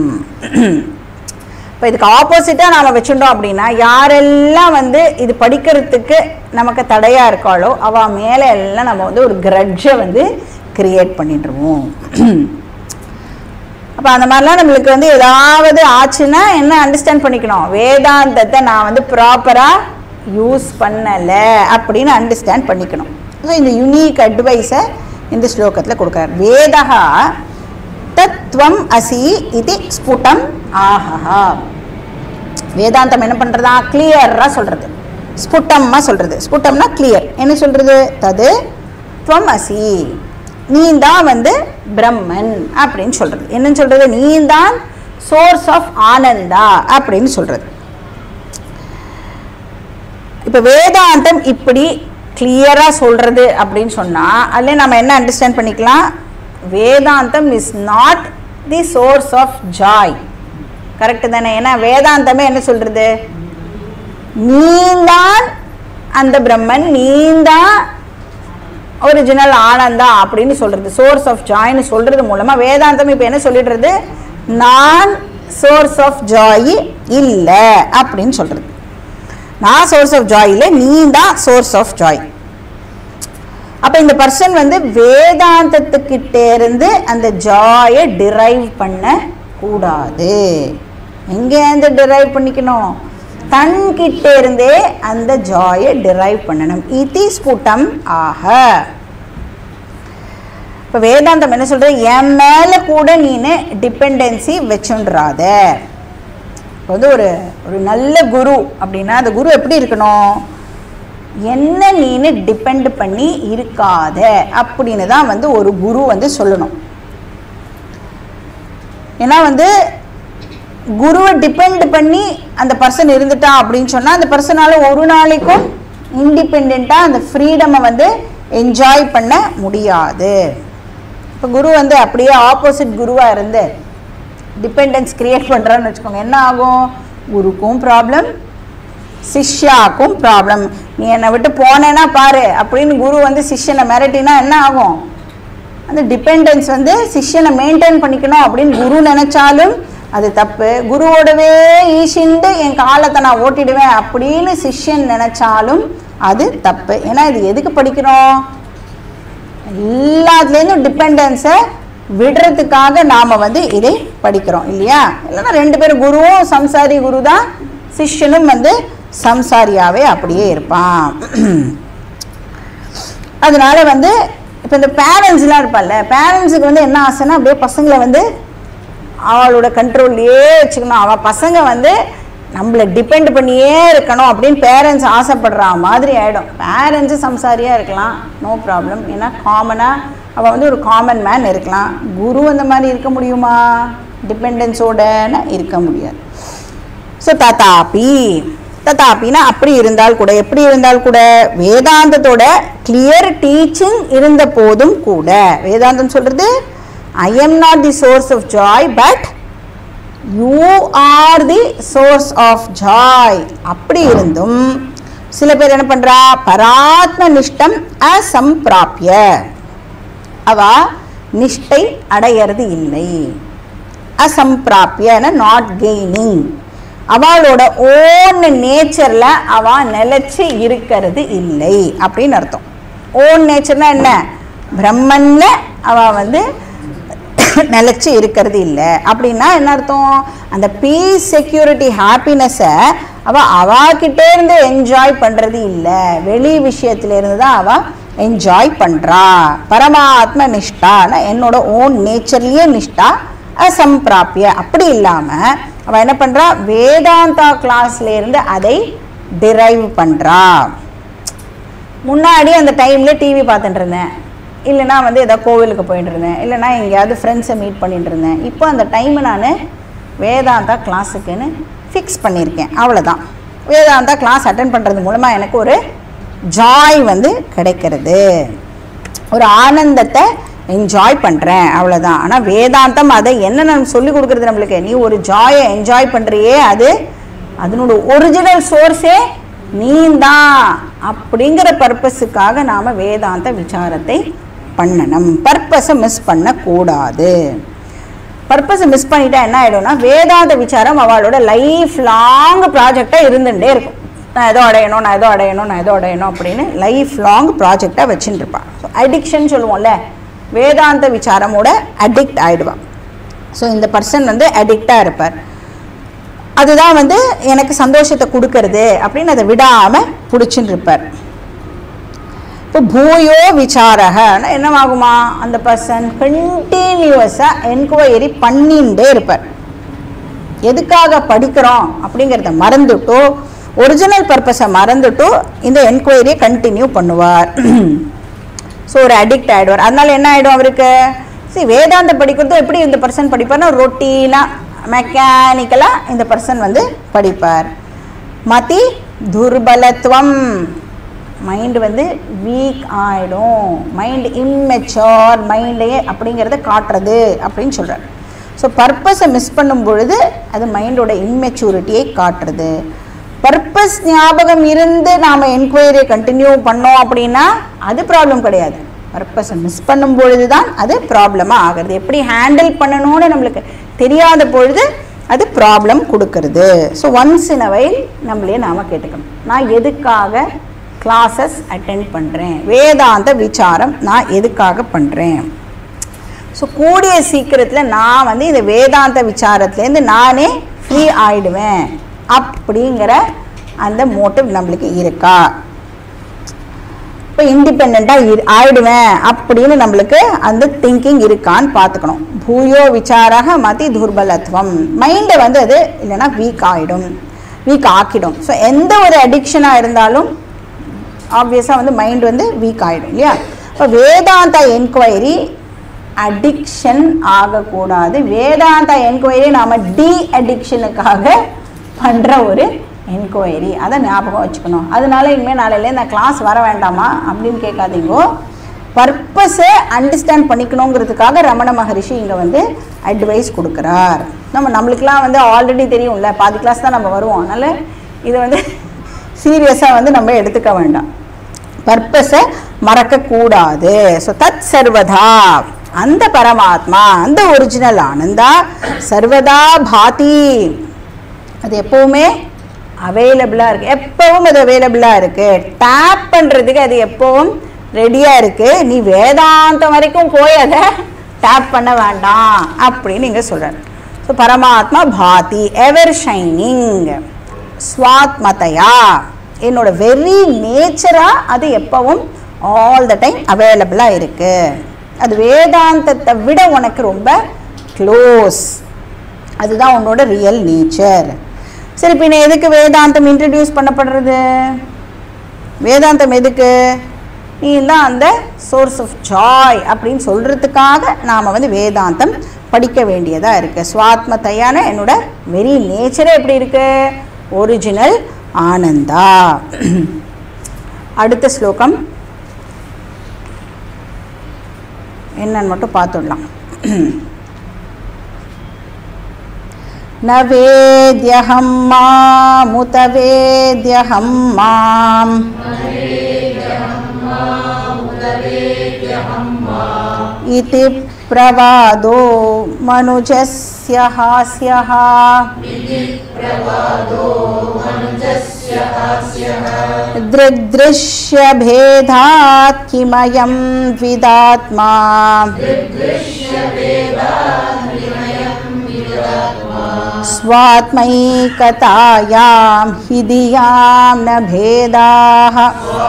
இப்போ இதுக்கு ஆப்போசிட்டாக நாம் வச்சுட்டோம் அப்படின்னா யாரெல்லாம் வந்து இது படிக்கிறதுக்கு நமக்கு தடையாக இருக்காளோ அவள் மேலே எல்லாம் நம்ம வந்து ஒரு கிரட்ஜை வந்து கிரியேட் பண்ணிட்டுருவோம் அப்போ அந்த மாதிரிலாம் நம்மளுக்கு வந்து ஏதாவது ஆச்சுன்னா என்ன அண்டர்ஸ்டாண்ட் பண்ணிக்கணும் வேதாந்தத்தை நான் வந்து ப்ராப்பராக யூஸ் பண்ணலை அப்படின்னு அண்டர்ஸ்டாண்ட் பண்ணிக்கணும் ஸோ இந்த யுனீக் அட்வைஸை இந்த ஸ்லோகத்தில் கொடுக்குறார் வேதா தத்வம் அசி இது ஸ்புடம் ஆஹா வேதாந்தம் என்ன பண்ணுறதா கிளியராக சொல்கிறது ஸ்புட்டமாக சொல்கிறது ஸ்புட்டம்னா கிளியர் என்ன சொல்கிறது தது துவம் அசி நீ தான் வந்து பிரம்மன் அப்படின்னு சொல்கிறது என்னன்னு சொல்கிறது நீ தான் சோர்ஸ் ஆஃப் ஆனந்தா அப்படின்னு சொல்கிறது இப்போ வேதாந்தம் இப்படி கிளியராக சொல்கிறது அப்படின்னு சொன்னால் அதில் நம்ம என்ன அண்டர்ஸ்டாண்ட் பண்ணிக்கலாம் வேதாந்தம் is not the source of joy correct தானே ஏன்னா வேதாந்தமே என்ன சொல்கிறது நீந்தான் அந்த பிரம்மன் நீந்தான் ஒரிஜினல் ஆனந்தா அப்படின்னு சொல்கிறது சோர்ஸ் ஆஃப் ஜாய்னு சொல்கிறது மூலமாக வேதாந்தம் இப்போ என்ன சொல்லிடுறது நான் சோர்ஸ் ஆஃப் ஜாய் இல்லை அப்படின்னு சொல்கிறது நான் சோர்ஸ் ஆஃப் ஜாய் இல்லை நீ தான் சோர்ஸ் ஆஃப் ஜாய் அப்போ இந்த பர்சன் வந்து வேதாந்தத்துக்கிட்டே இருந்து அந்த ஜாயை டிரைவ் பண்ண கூடாது எங்கேருந்து டிரைவ் பண்ணிக்கணும் தன்கிட்ட இருந்தே அந்த ஜாயை டிரைவ் பண்ணணும் இதி ஸ்புட்டம் ஆக இப்போ வேதாந்தம் என்ன சொல்கிறது என் மேலே கூட நீனு டிபெண்டன்சி வச்சுன்றாத இப்போ வந்து ஒரு ஒரு நல்ல குரு அப்படின்னா அந்த குரு எப்படி இருக்கணும் என்ன நீனு டிபெண்ட் பண்ணி இருக்காத அப்படின்னு தான் வந்து ஒரு குரு வந்து சொல்லணும் ஏன்னா வந்து குருவை டிபெண்ட் பண்ணி அந்த பர்சன் இருந்துட்டான் அப்படின்னு சொன்னால் அந்த பர்சனால் ஒரு நாளைக்கும் இண்டிபெண்ட்டாக அந்த ஃப்ரீடமை வந்து என்ஜாய் பண்ண முடியாது இப்போ குரு வந்து அப்படியே ஆப்போசிட் குருவாக இருந்து டிபெண்டன்ஸ் கிரியேட் பண்ணுறான்னு வச்சுக்கோங்க என்ன ஆகும் குருக்கும் ப்ராப்ளம் சிஷ்யாக்கும் ப்ராப்ளம் நீ என்னை விட்டு போனேன்னா பாரு அப்படின்னு குரு வந்து சிஷ்யனை மிரட்டினா என்ன ஆகும் அந்த டிபெண்டன்ஸ் வந்து சிஷ்யனை மெயின்டைன் பண்ணிக்கணும் அப்படின்னு குரு நினைச்சாலும் அது தப்பு குருவோடவே ஈசிண்டு என் காலத்தை நான் ஓட்டிடுவேன் அப்படின்னு சிஷ்யன் நினைச்சாலும் அது தப்பு ஏன்னா இது எதுக்கு படிக்கிறோம் எல்லாத்துலேருந்தும் டிபெண்டன்ஸை விடுறதுக்காக நாம் வந்து இதை படிக்கிறோம் இல்லையா இல்லைன்னா ரெண்டு பேரும் குருவும் சம்சாரி குரு தான் சிஷ்யனும் வந்து சம்சாரியாவே அப்படியே இருப்பான் அதனால வந்து இப்போ இந்த பேரண்ட்ஸ்லாம் இருப்பாள்ல பேரண்ட்ஸுக்கு வந்து என்ன ஆசைன்னா அப்படியே பசங்களை வந்து அவளோட கண்ட்ரோல்லையே வச்சுக்கணும் அவள் பசங்க வந்து நம்மளை டிபெண்ட் பண்ணியே இருக்கணும் அப்படின்னு பேரண்ட்ஸ் ஆசைப்படுற மாதிரி ஆகிடும் பேரண்ட்ஸு சம்சாரியாக இருக்கலாம் நோ ப்ராப்ளம் ஏன்னா காமனாக அவள் வந்து ஒரு காமன் மேன் இருக்கலாம் குரு அந்த மாதிரி இருக்க முடியுமா டிபெண்டன்ஸோடன்னு இருக்க முடியாது ஸோ ததாபி ததாபின்னா அப்படி இருந்தால் கூட எப்படி இருந்தால் கூட வேதாந்தத்தோட கிளியர் டீச்சிங் இருந்த போதும் கூட வேதாந்தம் சொல்றது I am not the source of joy but you are the source of joy அப்படி இருந்தும் சில பேர் என்ன பண்றா பராத்ம நிஷ்டம் அசம்பிராப்பிய அவ நிஷ்டை அடையறது இல்லை அசம்பிராப்பியன நாட் கெய்னிங் அவளோட ஓன் நேச்சரில் அவ நிலைச்சு இருக்கிறது இல்லை அப்படின்னு அர்த்தம் ஓன் நேச்சர்னா என்ன பிரம்மன்ல அவ வந்து நிலச்சி இருக்கிறது இல்லை அப்படின்னா என்ன அர்த்தம் அந்த பீஸ் செக்யூரிட்டி ஹாப்பினஸை அவள் அவாக்கிட்டே இருந்து என்ஜாய் பண்ணுறது இல்லை வெளி விஷயத்துல இருந்து தான் அவள் என்ஜாய் பண்ணுறா பரமாத்ம நிஷ்டான என்னோட ஓன் நேச்சர்லேயே நிஷ்டா அசம்பிராப்பிய அப்படி இல்லாமல் அவள் என்ன பண்ணுறா வேதாந்தா கிளாஸ்ல இருந்து அதை டிரைவ் பண்ணுறா முன்னாடி அந்த டைமில் டிவி பார்த்துட்டு இருந்தேன் இல்லைனா வந்து ஏதோ கோவிலுக்கு போயிட்டு இருந்தேன் இல்லைனா எங்கேயாவது ஃப்ரெண்ட்ஸை மீட் பண்ணிட்டு இருந்தேன் இப்போ அந்த டைமை நான் வேதாந்தா கிளாஸுக்குன்னு ஃபிக்ஸ் பண்ணியிருக்கேன் அவ்வளோதான் வேதாந்தா கிளாஸ் அட்டன் பண்ணுறது மூலமாக எனக்கு ஒரு ஜாய் வந்து கிடைக்கிறது ஒரு ஆனந்தத்தை என்ஜாய் பண்ணுறேன் அவ்வளோதான் ஆனால் வேதாந்தம் அதை என்ன நம்ம சொல்லி கொடுக்குறது நம்மளுக்கு நீ ஒரு ஜாயை என்ஜாய் பண்ணுறியே அது அதனோட ஒரிஜினல் சோர்ஸே நீந்தான் அப்படிங்கிற பர்பஸுக்காக நாம் வேதாந்த விசாரத்தை பண்ணணும் பர்பஸை மிஸ் பண்ணக்கூடாது பர்பஸை மிஸ் பண்ணிட்டா என்ன ஆகிடும்னா வேதாந்த விசாரம் அவளோட லைஃப் லாங் ப்ராஜெக்டாக இருந்துகிட்டே இருக்கும் நான் ஏதோ அடையணும் நான் ஏதோ அடையணும் நான் ஏதோ அடையணும் அப்படின்னு லைஃப் லாங் ப்ராஜெக்டாக வச்சுட்டு இருப்பான் ஸோ அடிக்ஷன் சொல்லுவோம்ல வேதாந்த விசாரமோட அடிக்ட் ஆகிடுவான் ஸோ இந்த பர்சன் வந்து அடிக்டாக இருப்பார் அதுதான் வந்து எனக்கு சந்தோஷத்தை கொடுக்கறது அப்படின்னு அதை விடாமல் பிடிச்சின்னு இருப்பார் இப்போ பூயோ விசாரகன்னா என்னவாகுமா அந்த பர்சன் கண்டினியூஸாக என்கொயரி பண்ணிகிட்டே இருப்பார் எதுக்காக படிக்கிறோம் அப்படிங்கிறத மறந்துட்டோ ஒரிஜினல் பர்பஸை மறந்துட்டோ இந்த என்கொயரியை கண்டினியூ பண்ணுவார் ஸோ ஒரு அடிக்ட் ஆகிடுவார் அதனால என்ன ஆகிடும் அவருக்கு சரி வேதாந்த படிக்கிறதும் எப்படி இந்த பர்சன் படிப்பார்னா ரொட்டீனாக மெக்கானிக்கலாக இந்த பர்சன் வந்து படிப்பார் மதி துர்பலத்துவம் மைண்டு வந்து வீக் ஆகிடும் மைண்ட் இம்மெச்சோர் மைண்டையே அப்படிங்கிறத காட்டுறது அப்படின்னு சொல்கிறார் ஸோ பர்பஸை மிஸ் பண்ணும் பொழுது அது மைண்டோட இம்மெச்சூரிட்டியை காட்டுறது பர்பஸ் ஞாபகம் இருந்து நாம் என்கொயரியை கண்டினியூ பண்ணோம் அப்படின்னா அது ப்ராப்ளம் கிடையாது பர்பஸை மிஸ் பண்ணும் பொழுது தான் அது ப்ராப்ளமாக ஆகிறது எப்படி ஹேண்டில் பண்ணணும்னு நம்மளுக்கு தெரியாத பொழுது அது ப்ராப்ளம் கொடுக்கறது so once in a while நம்மளே நாம் கேட்டுக்கணும் நான் எதுக்காக கிளாஸஸ் அட்டென்ட் பண்ணுறேன் வேதாந்த விசாரம் நான் எதுக்காக பண்ணுறேன் ஸோ கூடிய சீக்கிரத்தில் நான் வந்து இந்த வேதாந்த விசாரத்துலேருந்து நானே ஃப்ரீ ஆயிடுவேன் அப்படிங்கிற அந்த மோட்டிவ் நம்மளுக்கு இருக்கா இப்போ இண்டிபெண்ட்டாக இரு ஆயிடுவேன் அப்படின்னு நம்மளுக்கு அந்த திங்கிங் இருக்கான்னு பார்த்துக்கணும் பூயோ விசாரக மதி துர்பலத்துவம் மைண்டை வந்து அது இல்லைன்னா வீக் ஆகிடும் வீக் ஆக்கிடும் ஸோ எந்த ஒரு அடிக்ஷனாக இருந்தாலும் ஆப்வியஸாக வந்து மைண்ட் வந்து வீக் ஆகிடும் இல்லையா இப்போ வேதாந்தா என்கொயரி அடிக்ஷன் ஆகக்கூடாது வேதாந்தா என்கொயரி நாம் டி அடிக்ஷனுக்காக பண்ணுற ஒரு என்கொயரி அதை ஞாபகம் வச்சுக்கணும் அதனால இனிமேல் நாளையிலே இந்த கிளாஸ் வர வேண்டாமா அப்படின்னு கேட்காதீங்கோ பர்பஸை அண்டர்ஸ்டாண்ட் பண்ணிக்கணுங்கிறதுக்காக ரமண மகரிஷி இங்கே வந்து அட்வைஸ் கொடுக்குறார் நம்ம நம்மளுக்கெல்லாம் வந்து ஆல்ரெடி தெரியும்ல பாதி கிளாஸ் தான் நம்ம வருவோம் அதனால் இது வந்து சீரியஸாக வந்து நம்ம எடுத்துக்க வேண்டாம் பர்பஸை மறக்கக்கூடாது ஸோ தத் சர்வதா அந்த பரமாத்மா அந்த ஒரிஜினல் ஆனந்தா சர்வதா பாதி அது எப்போவுமே அவைலபிளாக இருக்குது எப்போவும் அது அவைலபிளாக இருக்குது டேப் பண்ணுறதுக்கு அது எப்போவும் ரெடியாக இருக்குது நீ வேதாந்தம் வரைக்கும் போய் அதை டேப் பண்ண வேண்டாம் அப்படின்னு இங்கே சொல்கிறார் ஸோ பரமாத்மா பாதி எவர் ஷைனிங் ஸ்வாத்மதையா என்னோட வெரி நேச்சராக அது எப்பவும் ஆல் த டைம் அவைலபிளாக இருக்குது அது வேதாந்தத்தை விட உனக்கு ரொம்ப க்ளோஸ் அதுதான் உன்னோட ரியல் நேச்சர் சரி பின்ன எதுக்கு வேதாந்தம் இன்ட்ரடியூஸ் பண்ணப்படுறது வேதாந்தம் எதுக்கு நீ தான் அந்த சோர்ஸ் ஆஃப் ஜாய் அப்படின்னு சொல்கிறதுக்காக நாம் வந்து வேதாந்தம் படிக்க வேண்டியதாக இருக்குது சுவாத்மத்தையான என்னோட வெரி நேச்சரே எப்படி இருக்கு ஒரிஜினல் ஆனந்தா அடுத்த ஸ்லோகம் என்னன்னு மட்டும் பார்த்துடலாம் न वेद्यहं मामुत वेद्यहं माम् इति प्रवादो मनुजस्य हास्यः दृदृश्यभेदात् किमयं विदात्मा स्वात्मैकतायां हि धियां न भेदाः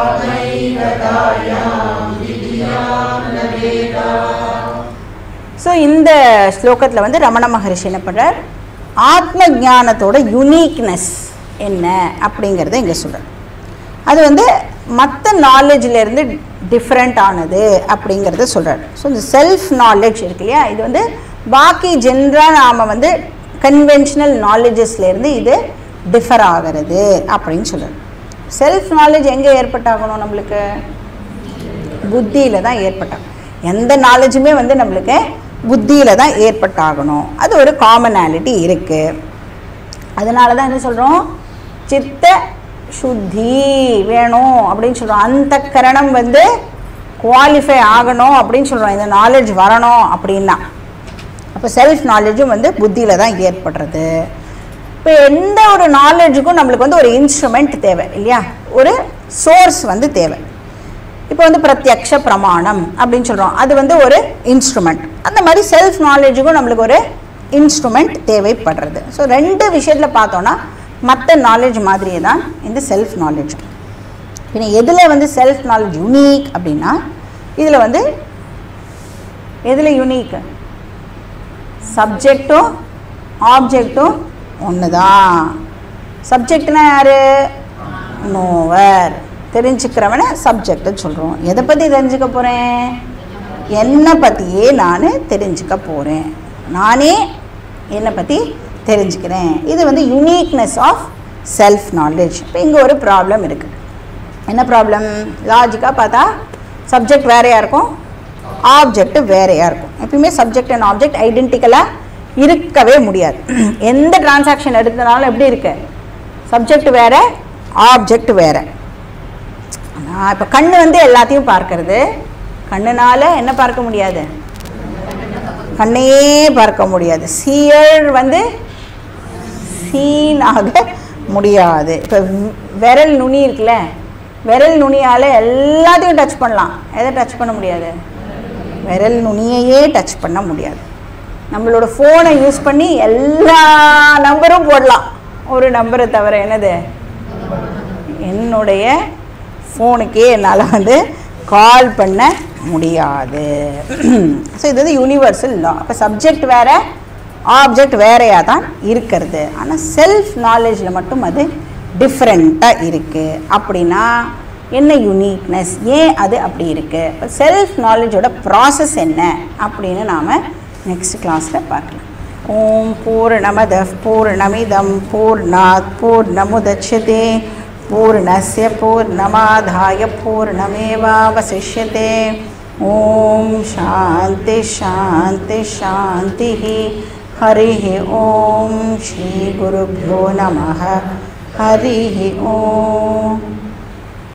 ஸோ இந்த ஸ்லோகத்தில் வந்து ரமண மகரிஷி என்ன பண்ணுறார் ஆத்ம ஞானத்தோட யுனீக்னஸ் என்ன அப்படிங்கிறத இங்கே சொல்கிறார் அது வந்து மற்ற நாலேஜ்லேருந்து டிஃப்ரெண்ட் ஆனது அப்படிங்கிறத சொல்கிறார் ஸோ இந்த செல்ஃப் நாலேஜ் இருக்கு இல்லையா இது வந்து பாக்கி ஜென்ரலாக நாம் வந்து கன்வென்ஷனல் நாலேஜஸ்லேருந்து இது டிஃபர் ஆகிறது அப்படின்னு சொல்கிறார் செல்ஃப் நாலேஜ் எங்கே ஏற்பட்டாகணும் நம்மளுக்கு புத்தியில் தான் ஏற்பட்டாகும் எந்த நாலேஜுமே வந்து நம்மளுக்கு புத்தியில் தான் ஏற்பட்டாகணும் அது ஒரு காமனாலிட்டி இருக்குது அதனால தான் என்ன சொல்கிறோம் சித்த சுத்தி வேணும் அப்படின்னு சொல்கிறோம் அந்த கரணம் வந்து குவாலிஃபை ஆகணும் அப்படின்னு சொல்கிறோம் இந்த நாலேஜ் வரணும் அப்படின்னா அப்போ செல்ஃப் நாலேஜும் வந்து புத்தியில் தான் ஏற்படுறது இப்போ எந்த ஒரு நாலேஜுக்கும் நம்மளுக்கு வந்து ஒரு இன்ஸ்ட்ருமெண்ட் தேவை இல்லையா ஒரு சோர்ஸ் வந்து தேவை இப்போ வந்து பிரத்யக்ஷ பிரமாணம் அப்படின்னு சொல்கிறோம் அது வந்து ஒரு இன்ஸ்ட்ருமெண்ட் அந்த மாதிரி செல்ஃப் நாலேஜுக்கும் நம்மளுக்கு ஒரு இன்ஸ்ட்ருமெண்ட் தேவைப்படுறது ஸோ ரெண்டு விஷயத்தில் பார்த்தோன்னா மற்ற நாலேஜ் மாதிரியே தான் இந்த செல்ஃப் நாலேஜ் பின்ன எதில் வந்து செல்ஃப் நாலேஜ் யுனீக் அப்படின்னா இதில் வந்து எதில் யுனீக் சப்ஜெக்டும் ஆப்ஜெக்டும் ஒன்று தான் சப்ஜெக்ட்னா யார் நோவர் தெரிஞ்சுக்கிறவனை சப்ஜெக்ட்னு சொல்கிறோம் எதை பற்றி தெரிஞ்சுக்க போகிறேன் என்னை பற்றியே நான் தெரிஞ்சுக்க போகிறேன் நானே என்னை பற்றி தெரிஞ்சுக்கிறேன் இது வந்து யுனீக்னஸ் ஆஃப் செல்ஃப் நாலேஜ் இப்போ இங்கே ஒரு ப்ராப்ளம் இருக்குது என்ன ப்ராப்ளம் லாஜிக்காக பார்த்தா சப்ஜெக்ட் வேறையாக இருக்கும் ஆப்ஜெக்ட் வேறையாக இருக்கும் எப்பயுமே சப்ஜெக்ட் அண்ட் ஆப்ஜெக்ட் ஐடென்டிக்கலாக இருக்கவே முடியாது எந்த டிரான்சாக்ஷன் எடுத்தனாலும் எப்படி இருக்கு சப்ஜெக்ட் வேறு ஆப்ஜெக்ட் வேறு ஆனால் இப்போ கண்ணு வந்து எல்லாத்தையும் பார்க்கறது கண்ணுனால என்ன பார்க்க முடியாது கண்ணையே பார்க்க முடியாது சீயர் வந்து சீனாக முடியாது இப்போ விரல் நுனி இருக்குல்ல விரல் நுனியால் எல்லாத்தையும் டச் பண்ணலாம் எதை டச் பண்ண முடியாது விரல் நுனியையே டச் பண்ண முடியாது நம்மளோட ஃபோனை யூஸ் பண்ணி எல்லா நம்பரும் போடலாம் ஒரு நம்பரை தவிர என்னது என்னுடைய ஃபோனுக்கே என்னால் வந்து கால் பண்ண முடியாது ஸோ இது வந்து யூனிவர்சல் லா அப்போ சப்ஜெக்ட் வேறு ஆப்ஜெக்ட் வேறையாக தான் இருக்கிறது ஆனால் செல்ஃப் நாலேஜில் மட்டும் அது டிஃப்ரெண்ட்டாக இருக்குது அப்படின்னா என்ன யூனிக்னஸ் ஏன் அது அப்படி இருக்குது இப்போ செல்ஃப் நாலேஜோட ப்ராசஸ் என்ன அப்படின்னு நாம் நெக்ஸ்ட் கிளாஸில் பார்க்கலாம் ஓம் பூர்ணமத பூர்ணமிதம் பூர்ணாத் பூர்ணமுதட்சதே பூர்ணஸ்ய பூர்ணமாதாய பூர்ணமேவாவசிஷ்யते ॐ शान्ति शान्ति शान्तिः हरिः ॐ श्रीगुरुभ्यो नमः हरिः ॐ